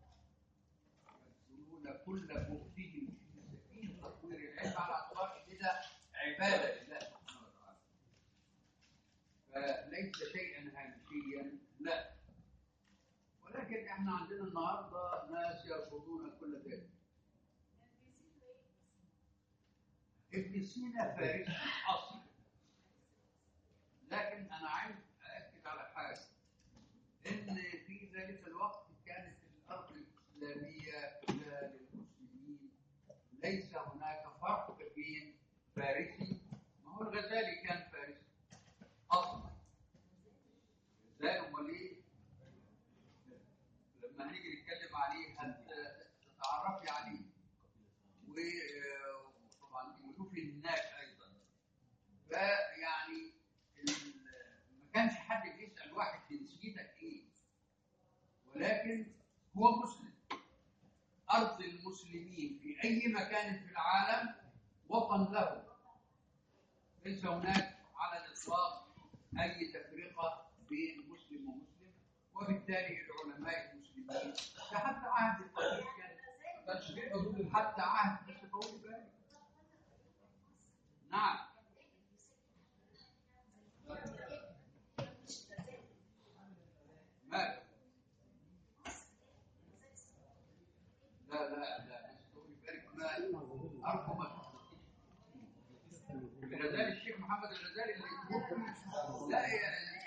يبذلون كل جهدهم في سبيل تطوير العلم على اعتبار كده عبادة لله سبحانه وتعالى فليس شيئا هامشيا لا ولكن احنا عندنا النهارده ناس يرفضون كل ذلك ابن سينا فارسي اصلي لكن انا عايز ااكد على حاجه ان في ذلك الوقت كانت الارض الاسلاميه كلها للمسلمين ليس هناك فرق بين فارسي ما هو الغزالي كان فارسي اصلا ازاي امال ايه لما هنيجي نتكلم عليه هتتعرفي عليه وطبعا وشوفي هناك ايضا فيعني ال- ما كانش حد بيسال واحد جنسيتك ايه ولكن هو مسلم ارض المسلمين في اي مكان في العالم وطن له ليس هناك على الاطلاق اي تفرقه بين مسلم ومسلم وبالتالي العلماء المسلمين ده حتى عهد التاريخ كان بس في حدود حتى عهد بس طول بالك نعم ماذا لا لا لا بس طول بالك ما ارجو ما الغزالي الشيخ محمد الغزالي اللي توفي لا يعني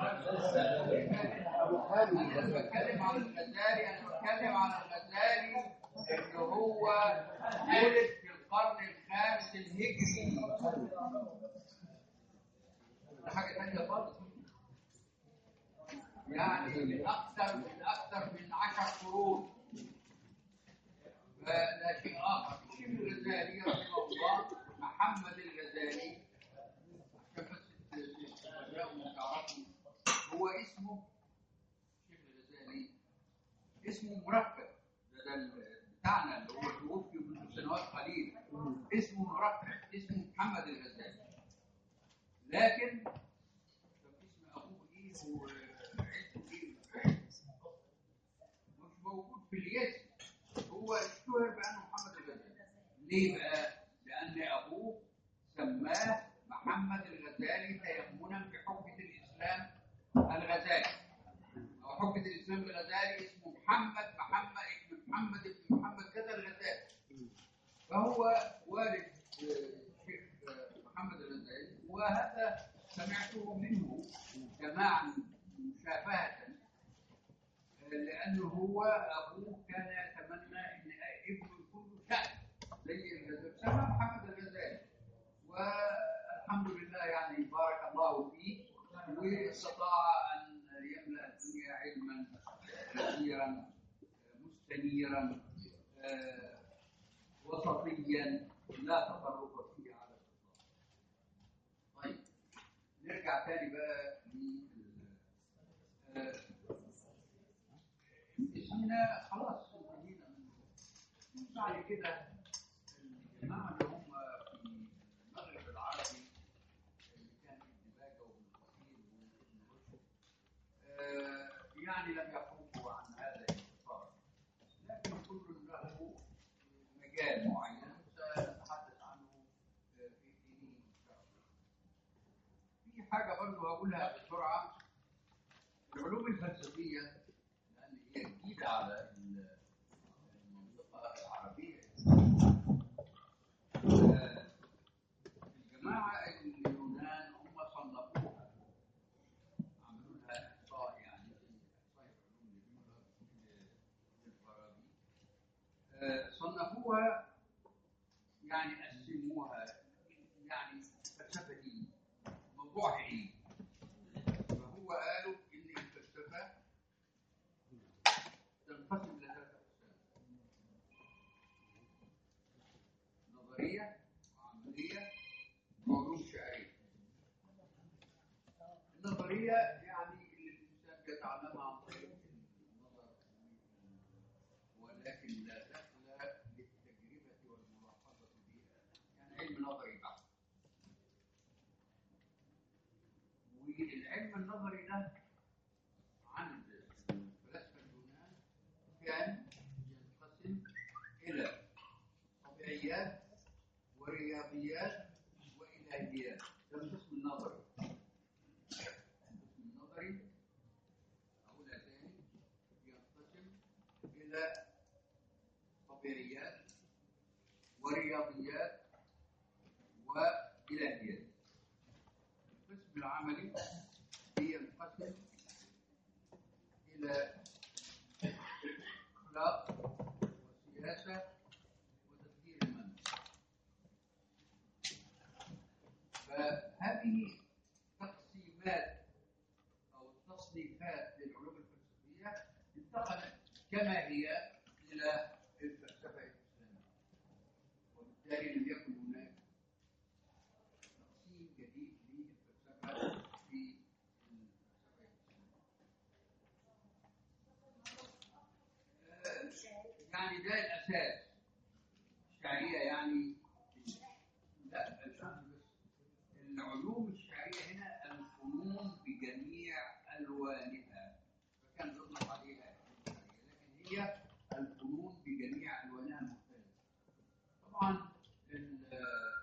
انا بتكلم على الغزالي انا بتكلم على الغزالي اللي هو ولد في القرن الخامس الهجري ده حاجه ثانيه خالص يعني من اكثر من اكثر من 10 قرون فده شيء اخر الشيخ الغزالي رحمه الله محمد الغزالي عشان بس تتفاجئوا وتعرفوا هو اسمه الشيخ الغزالي اسمه مركب ده ده ال- بتاعنا اللي هو توفي منذ سنوات قليله اسمه مركب اسمه محمد الغزالي لكن طب اسم ابوه ايه وعيلته ايه مش موجود في الاسم هو اشتهر بانه محمد الغزالي ليه بقى؟ لان ابوه سماه محمد الغزالي تيمنا بحجه الاسلام الغزالي او حجه الاسلام الغزالي اسمه محمد محمد ابن محمد ابن محمد كذا الغزالي فهو والد آه، الشيخ آه، محمد الغزالي وهذا سمعته منه سماعا مشافهه لأنه هو أبوه كان يتمنى أن ابنه يكون له شأن زي الغزالي سمى محمد الغزالي والحمد لله يعني بارك الله فيه واستطاع أن يملأ الدنيا علما كثيرا مستنيرا آه، وسطيا لا تطرق فيه على الإطلاق. طيب نرجع تاني بقى لل آه، سينا خلاص انتهينا منه بعد كده الجماعه اللي هم في المغرب العربي اللي كان ابن باجه وابن كثير وابن رشد آه، يعني لم يخرجوا عن هذا الانتصار لكن كل له مجال معين سنتحدث عنه آه، في حينه ان شاء الله. في حاجه برضه هقولها بسرعه العلوم الفلسفيه لان هي جديده على المنطقه العربيه آه، الجماعه اليونان هم صنفوها عملوا لها احصاء يعني احصاء العلوم للفارابي آه، صنفوها يعني قسموها يعني فلسفه دين موضوع علمي فهو قالوا ان الفلسفه تنقسم الى ثلاث اقسام نظريه وعمليه وعلوم شعريه النظريه يعني اللي الانسان بيتعلمها عن طريق النظر ولكن لا دخل للتجربه والملاحظه بها يعني علم نظري بحت العلم النظري ده عند فلاسفه اليونان كان ينقسم الى طبيعيات ورياضيات والهيات ده القسم النظري القسم النظري اقولها تاني ينقسم الى طبيعيات ورياضيات والهيات القسم العملي ينقسم الى اخلاق وسياسه وتدبير المنزل فهذه تقسيمات او تصنيفات للعلوم الفلسفيه انتقلت كما هي الى الفلسفه الاسلاميه وبالتالي لم يكن هناك تقسيم جديد للفلسفه في الفلسفه الاسلاميه آه، يعني ده الاساس الشعريه يعني لا شوف بس العلوم الشعريه هنا الفنون بجميع الوانها فكان يطلق عليها الشعريه لكن هي الفنون بجميع الوانها المختلفه طبعا ال-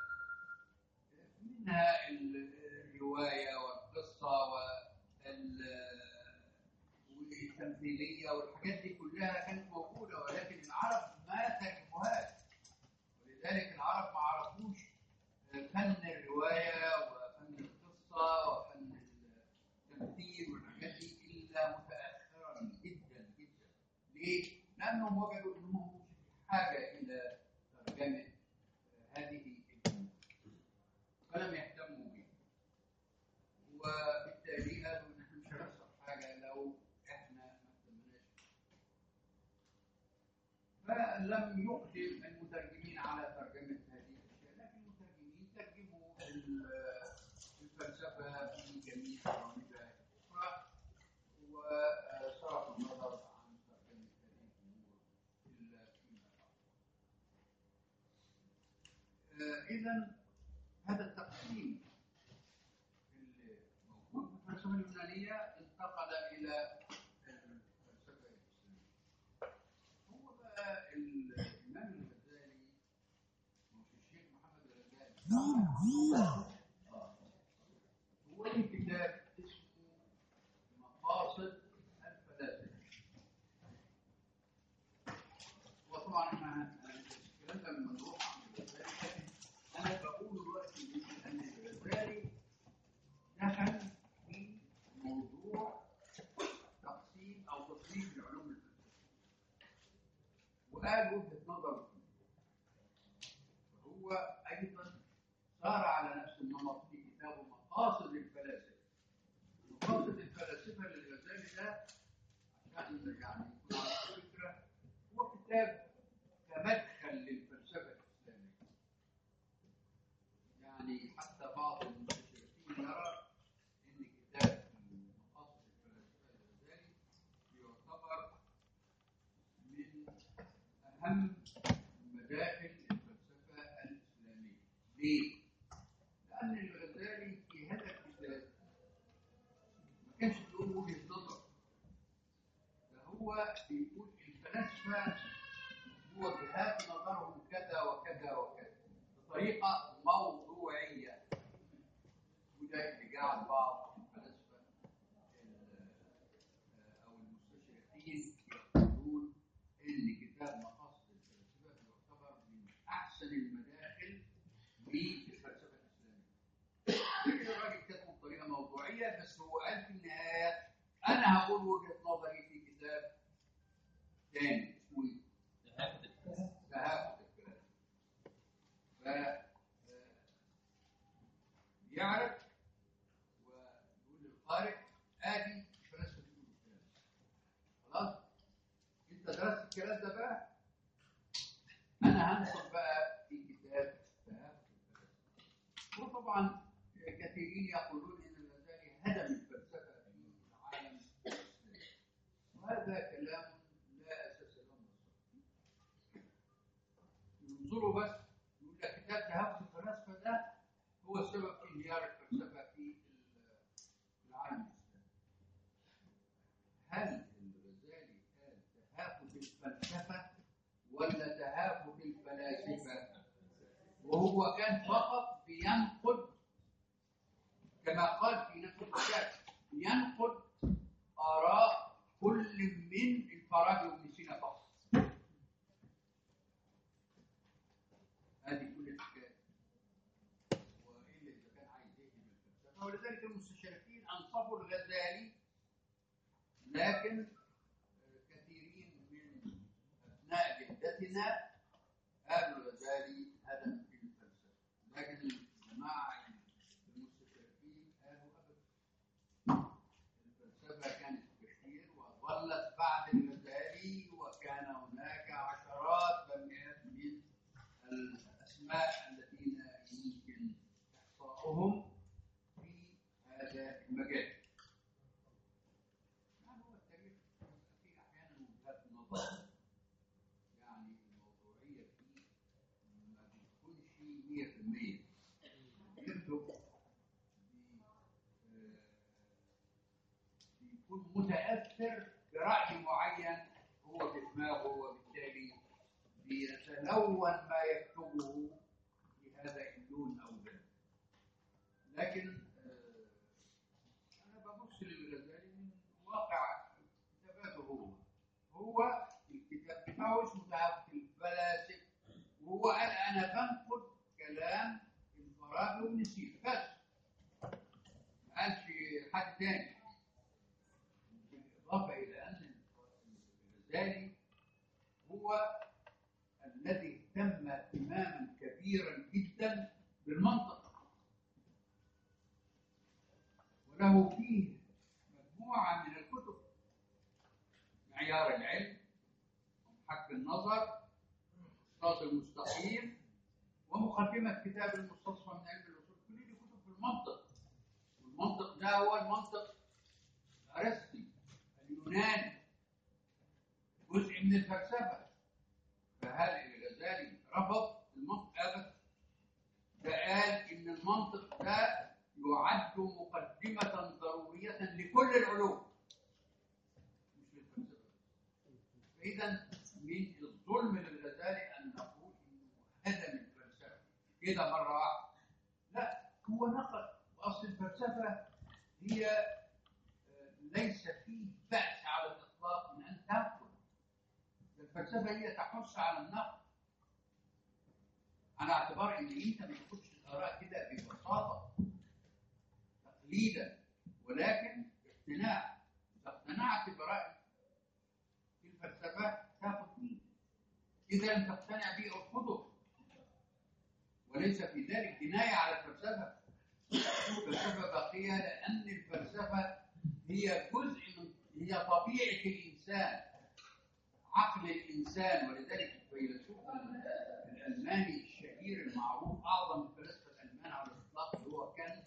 منها الروايه والقصه وال- والتمثيليه والحاجات دي كلها كانت موجوده ولكن العرب ما ترجموهاش ولذلك العرب ما عرفوش فن الروايه وفن القصه وفن التمثيل والحاجات دي الا متاخرا جدا جدا ليه؟ لانهم وجدوا انهم مش في حاجه الى ترجمه هذه الامور فلم يهتموا بها وبالتالي قالوا ان احنا مش هنخسر حاجه لو احنا ما اهتمناش فلم يقدم المترجمين على ترجمه هذه الاشياء لكن المترجمين ترجموا ال- الفلسفه في جميع جوانبها الاخرى وصرفوا النظر عن ترجمه هذه الامور الا فيما بعد. اذا هذا التقسيم اللي موجود في الفلسفه اليونانيه انتقل الى الفلسفه الاسلاميه. هو بقى الامام الغزالي مش الشيخ محمد الغزالي آه. هو له كتاب اسمه مقاصد الفلاسفه وطبعا احنا الكلام ده لما نروح عند الغزالي لكن انا بقول دلوقتي ان الغزالي دخل في موضوع تقسيم او تصنيف العلوم الفلسفيه وقال وجهه نظره فهو ايضا سار على نفس النمط في كتابه مقاصد الفلاسفه مقاصد الفلاسفه للغزالي ده عشان يعني يكون على فكره هو كتاب كمدخل للفلسفه الاسلاميه يعني حتى بعض المستشرقين يرى ان كتاب مقاصد الفلاسفه الغزالي يعتبر من اهم مداخل الفلسفه الاسلاميه ليه؟ لان الغزالي في هذا الكتاب ما كانش بيقول وجهه نظر ده هو بيقول الفلاسفه وجهات نظرهم كذا وكذا وكذا بطريقه موضوعيه وده اللي جعل بعض الفلاسفه ال- او المستشرقين يقولون ان كتاب مقاصد الفلسفه يعتبر من احسن المداخل للفلسفه الاسلاميه. الراجل كتبه بطريقه موضوعيه بس هو قال في النهايه انا هقول وجهه نظري في كتاب تاني اسمه ايه؟ تهافت الكلام ف آه، يعرف ويقول للقارئ ادي فلسفه الكلام خلاص انت درست الكلام ده بقى انا هنصب بقى في كتاب تهافت الفلسفه وطبعا كثيرين يقولون ان الغزالي هدم الفلسفه في العالم الاسلامي وهذا كلام لا اساس له من الصحة. ينظروا بس يقول لك كتاب تهافت الفلاسفه ده هو السبب في انهيار الفلسفه في ال- ولا تهافت الفلاسفة وهو كان فقط بينقد كما قال في نفس الكتاب ينقد آراء كل من الفارابي وابن سينا فقط هذه كل الحكايه والا اذا كان عايز يهدم الفلسفه ولذلك المستشرقين انصفوا الغزالي لكن آه، كثيرين من ابناء جدتنا قالوا الغزالي هدم في الفلسفه لكن الجماعه المستشرقين قالوا ابدا الفلسفه كانت كثير وظلت بعد الغزالي وكان هناك عشرات بل مئات من الاسماء الذين يمكن احصاؤهم في هذا المجال. يعني هو التاريخ فيه احيانا وجهات نظر يعني الموضوعيه فيه ما بتكونش 100% يبدو ب- آه، بيكون متاثر براي معين هو في دماغه وبالتالي بيتلون ما يكتبه بهذا اللون او ذاك لكن آه، انا ببص للغزالي من واقع كتاباته هو هو الكتاب بتاعه اسمه تهافت الفلاسفه وهو قال انا بنقد كلام الفارابي وابن سينا بس ما قالش حد تاني بالإضافة إلى أن الغزالي هو الذي اهتم اهتماما كبيرا جدا بالمنطق وله فيه مجموعة من الكتب معيار العلم ومحك النظر الصراط المستقيم ومقدمة كتاب المستصفى من علم الأصول كل دي كتب في المنطق والمنطق ده هو المنطق الأرسطي اليوناني جزء من الفلسفة فهل الغزالي رفض المنطق أبدا ده قال إن المنطق ده يعد مقدمة ضرورية لكل العلوم مش للفلسفة فإذا من الظلم للغزالي أن نقول إنه هدم الفلسفة كده مرة واحدة لا هو نقل وأصل الفلسفة هي آه، ليس فيه بأس على الإطلاق من أن تنقل الفلسفة هي تحث على النقد على اعتبار ان انت ما تاخدش الاراء كده ببساطه تقليدا ولكن اقتناع اذا اقتنعت براي في الفلسفه تاخذ فيه اذا لم تقتنع به ارفضه وليس في ذلك جنايه على الفلسفه الفلسفه باقيه لان الفلسفه هي جزء من هي طبيعه الانسان عقل الانسان ولذلك الفيلسوف الالماني الشهير المعروف اعظم الفلاسفه الالمان على الاطلاق اللي هو كان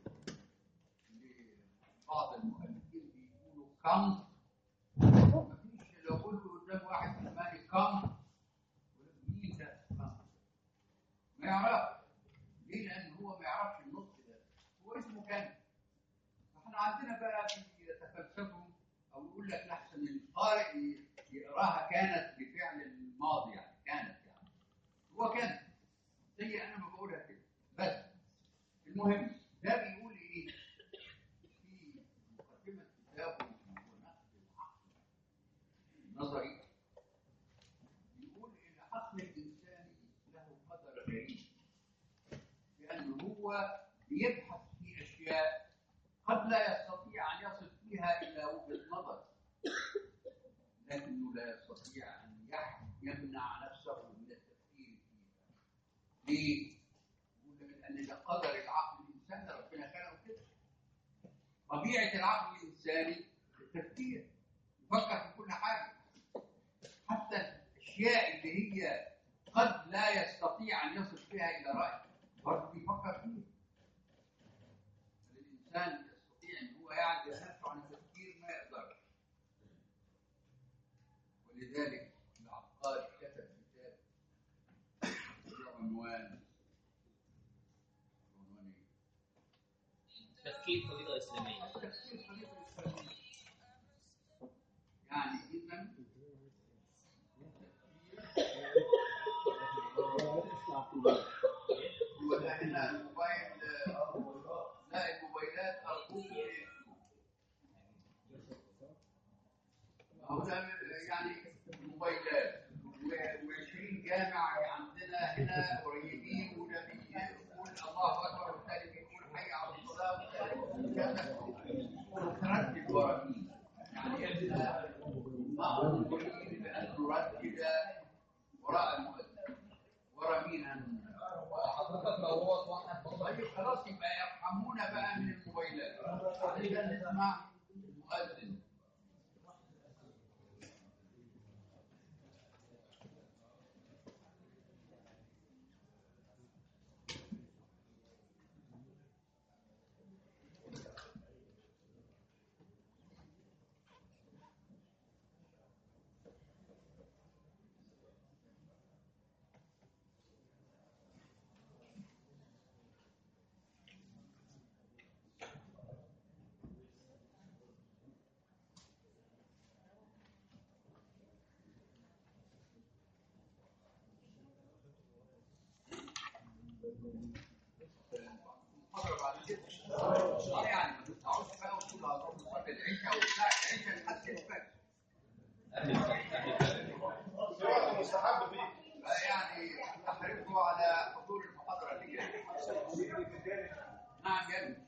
بعض المؤلفين بيقولوا كانت مفيش لو قلت قدام واحد الماني كانت مين ده كانت ما يعرفش ليه؟ لان هو ما يعرفش النطق ده هو اسمه كانت فاحنا عندنا بقى يتفلسفوا او يقول لك لحسن القارئ ي- يقراها كانت بفعل الماضي يعني كانت يعني هو كان زي انا ما بقولها كده بس المهم ده بيقول ايه في مقدمه كتابه هو نقد العقل النظري بيقول ان عقل الانسان له قدر غريب لانه هو بيبحث في اشياء قد لا يستطيع ان يصل فيها الى وجهه نظر لكنه لا يستطيع ان يح- يمنع نفسه من التفكير فيها ليه؟ يقول لك لان ده قدر العقل الانساني ربنا خلقه كده طبيعه العقل الانساني التفكير يفكر في كل حاجه حتى الاشياء اللي هي قد لا يستطيع ان يصل فيها الى راي برضه بيفكر فيها الانسان يستطيع ان هو يعجز نفسه عن التفكير ما يقدرش ولذلك العقاد كتب كتاب له عنوان عنوان ايه؟ تفكير طريقة إسلامية تفسير طريقة الإسلامية. يعني إذا التفكير هو ده هنا الموبايل لا الموبايلات أرجوك هو ده يعني موبايلات و20 جامع عندنا هنا قريبين وده بيقول الله اكبر والثاني بيقول حي على الصلاه والثالث كذا وترتب ورا مين يعني احنا مأمورين بأن نرتب وراء المؤذن ورا مين هن حضرتك لو هو توحد طيب خلاص يبقى يرحمونا بقى من الموبايلات عشان نسمع المؤذن المحاضرة بعد كده اه يعني ما تقطعوش بقى وتقول هتروح تصلي العشاء وبتاع العشاء لحد الفجر مستحب فيه يعني تحرصوا على حضور المحاضرة اللي جاية نعم جميل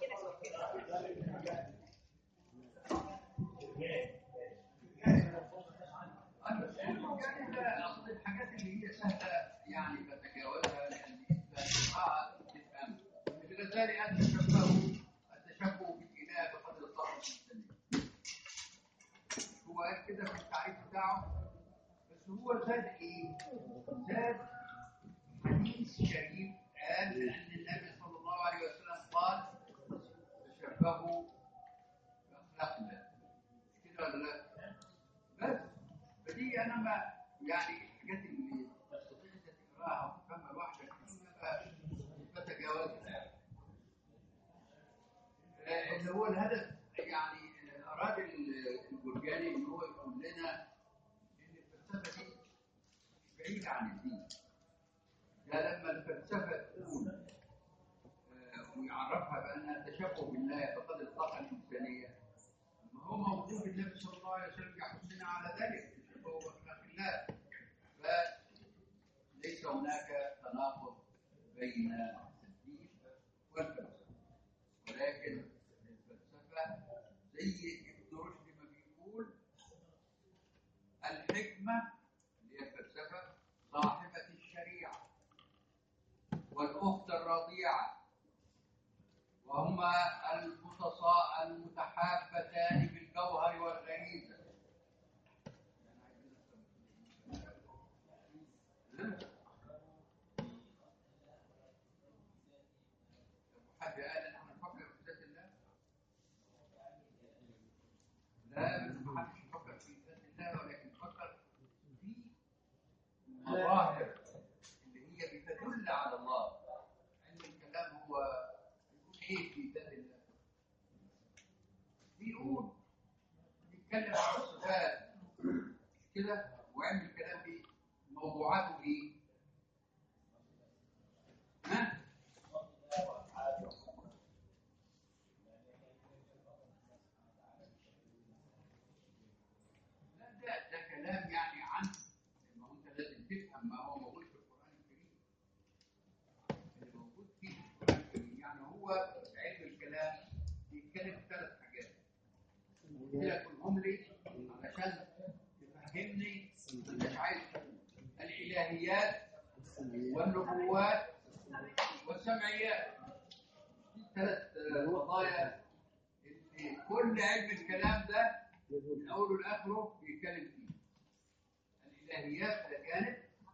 أصل الحاجات اللي هي سهلة يعني بتجاوزها لأن القراءة تفهم بالتالي أن تشبهوا التشبه بالإله بقدر الطاقة الإنسانية هو قال كده في التعريف بتاعه بس هو زاد إيه؟ زاد حديث شريف قال أن النبي صلى الله عليه وسلم قال تشبهوا بأخلاق الله مش كده ولا لا؟ بس فدي انا ما يعني الحاجات اللي تستطيع انت تقراها وتفهمها لوحدك ما بتجاوزها آه، اللي هو الهدف يعني آه، اراد ال- الجرجاني ان هو يقول لنا ان الفلسفه دي مش بعيده عن الدين ده لما الفلسفه تقول آه، ويعرفها بانها تشبه بالله بقدر الطاقه الانسانيه ما هو موجود النبي صلى الله عليه وسلم يحثنا على ذلك تشبه باخلاق الله فليس هناك تناقض بين الدين والفلسفه ولكن الفلسفه زي ابن رشد ما بيقول الحكمه اللي هي الفلسفه صاحبه الشريعه والاخت الرضيعه وهما المتصا المتحابتان بالجوهر والغريزه حد قال ان احنا نفكر في ذات الله لا ما حدش يفكر في ذات الله ولكن يفكر في مظاهر اللي هي بتدل على الله علم الكلام هو يقول ايه في ذات الله بيقول بيتكلم عن الصفات مش كده وعلم الكلام دي موضوعاته ايه ها لا ده ده كلام يعني عن ما هو انت لازم تفهم ما هو موجود في القران الكريم اللي موجود فيه القران الكريم يعني هو علم الكلام بيتكلم في ثلاث حاجات قلت لك قولهم لي علشان تفهمني انت مش عايز تقول. الالهيات والنبوات والسمعيات دي الثلاث قضايا اللي كل علم الكلام ده من اوله لاخره بيتكلم فيه الالهيات ده جانب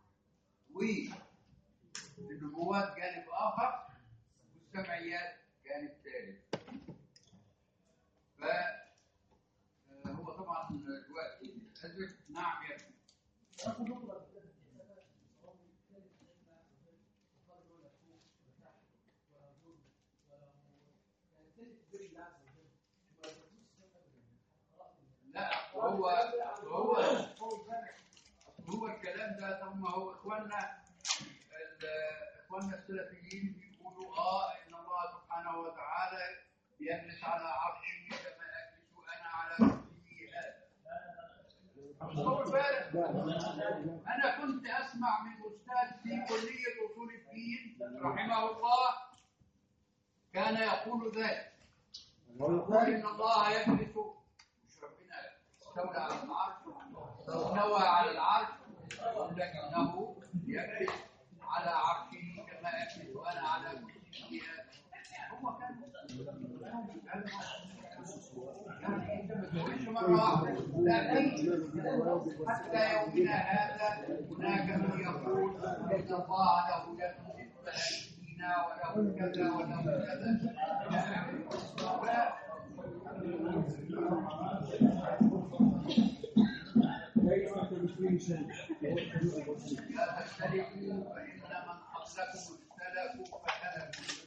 والنبوات جانب اخر والسمعيات جانب ثالث ف آه، هو طبعا دلوقتي أزرق نعم يا ابني لا هو هو هو الكلام ده ثم هو اخواننا ال- اخواننا السلفيين بيقولوا اه ان الله سبحانه وتعالى يجلس على عرشه كما اجلس انا على كرسي هذا تصور بالك انا كنت اسمع من استاذ في كليه اصول الدين رحمه الله كان يقول ذلك يقول ان الله يجلس مش ربنا استولى على العرش استوى على العرش ولكنه يجلس على عرشه كما اجلس انا على كرسي هذا هو كان يعني انت ما تقولش مره واحده لكن حتى يومنا هذا هناك من يقول ان الله له يد مثل ايدينا وله كذا وله كذا ليس كمثله شيء لا تختلفوا فان من قبلكم اختلفوا فهلكوا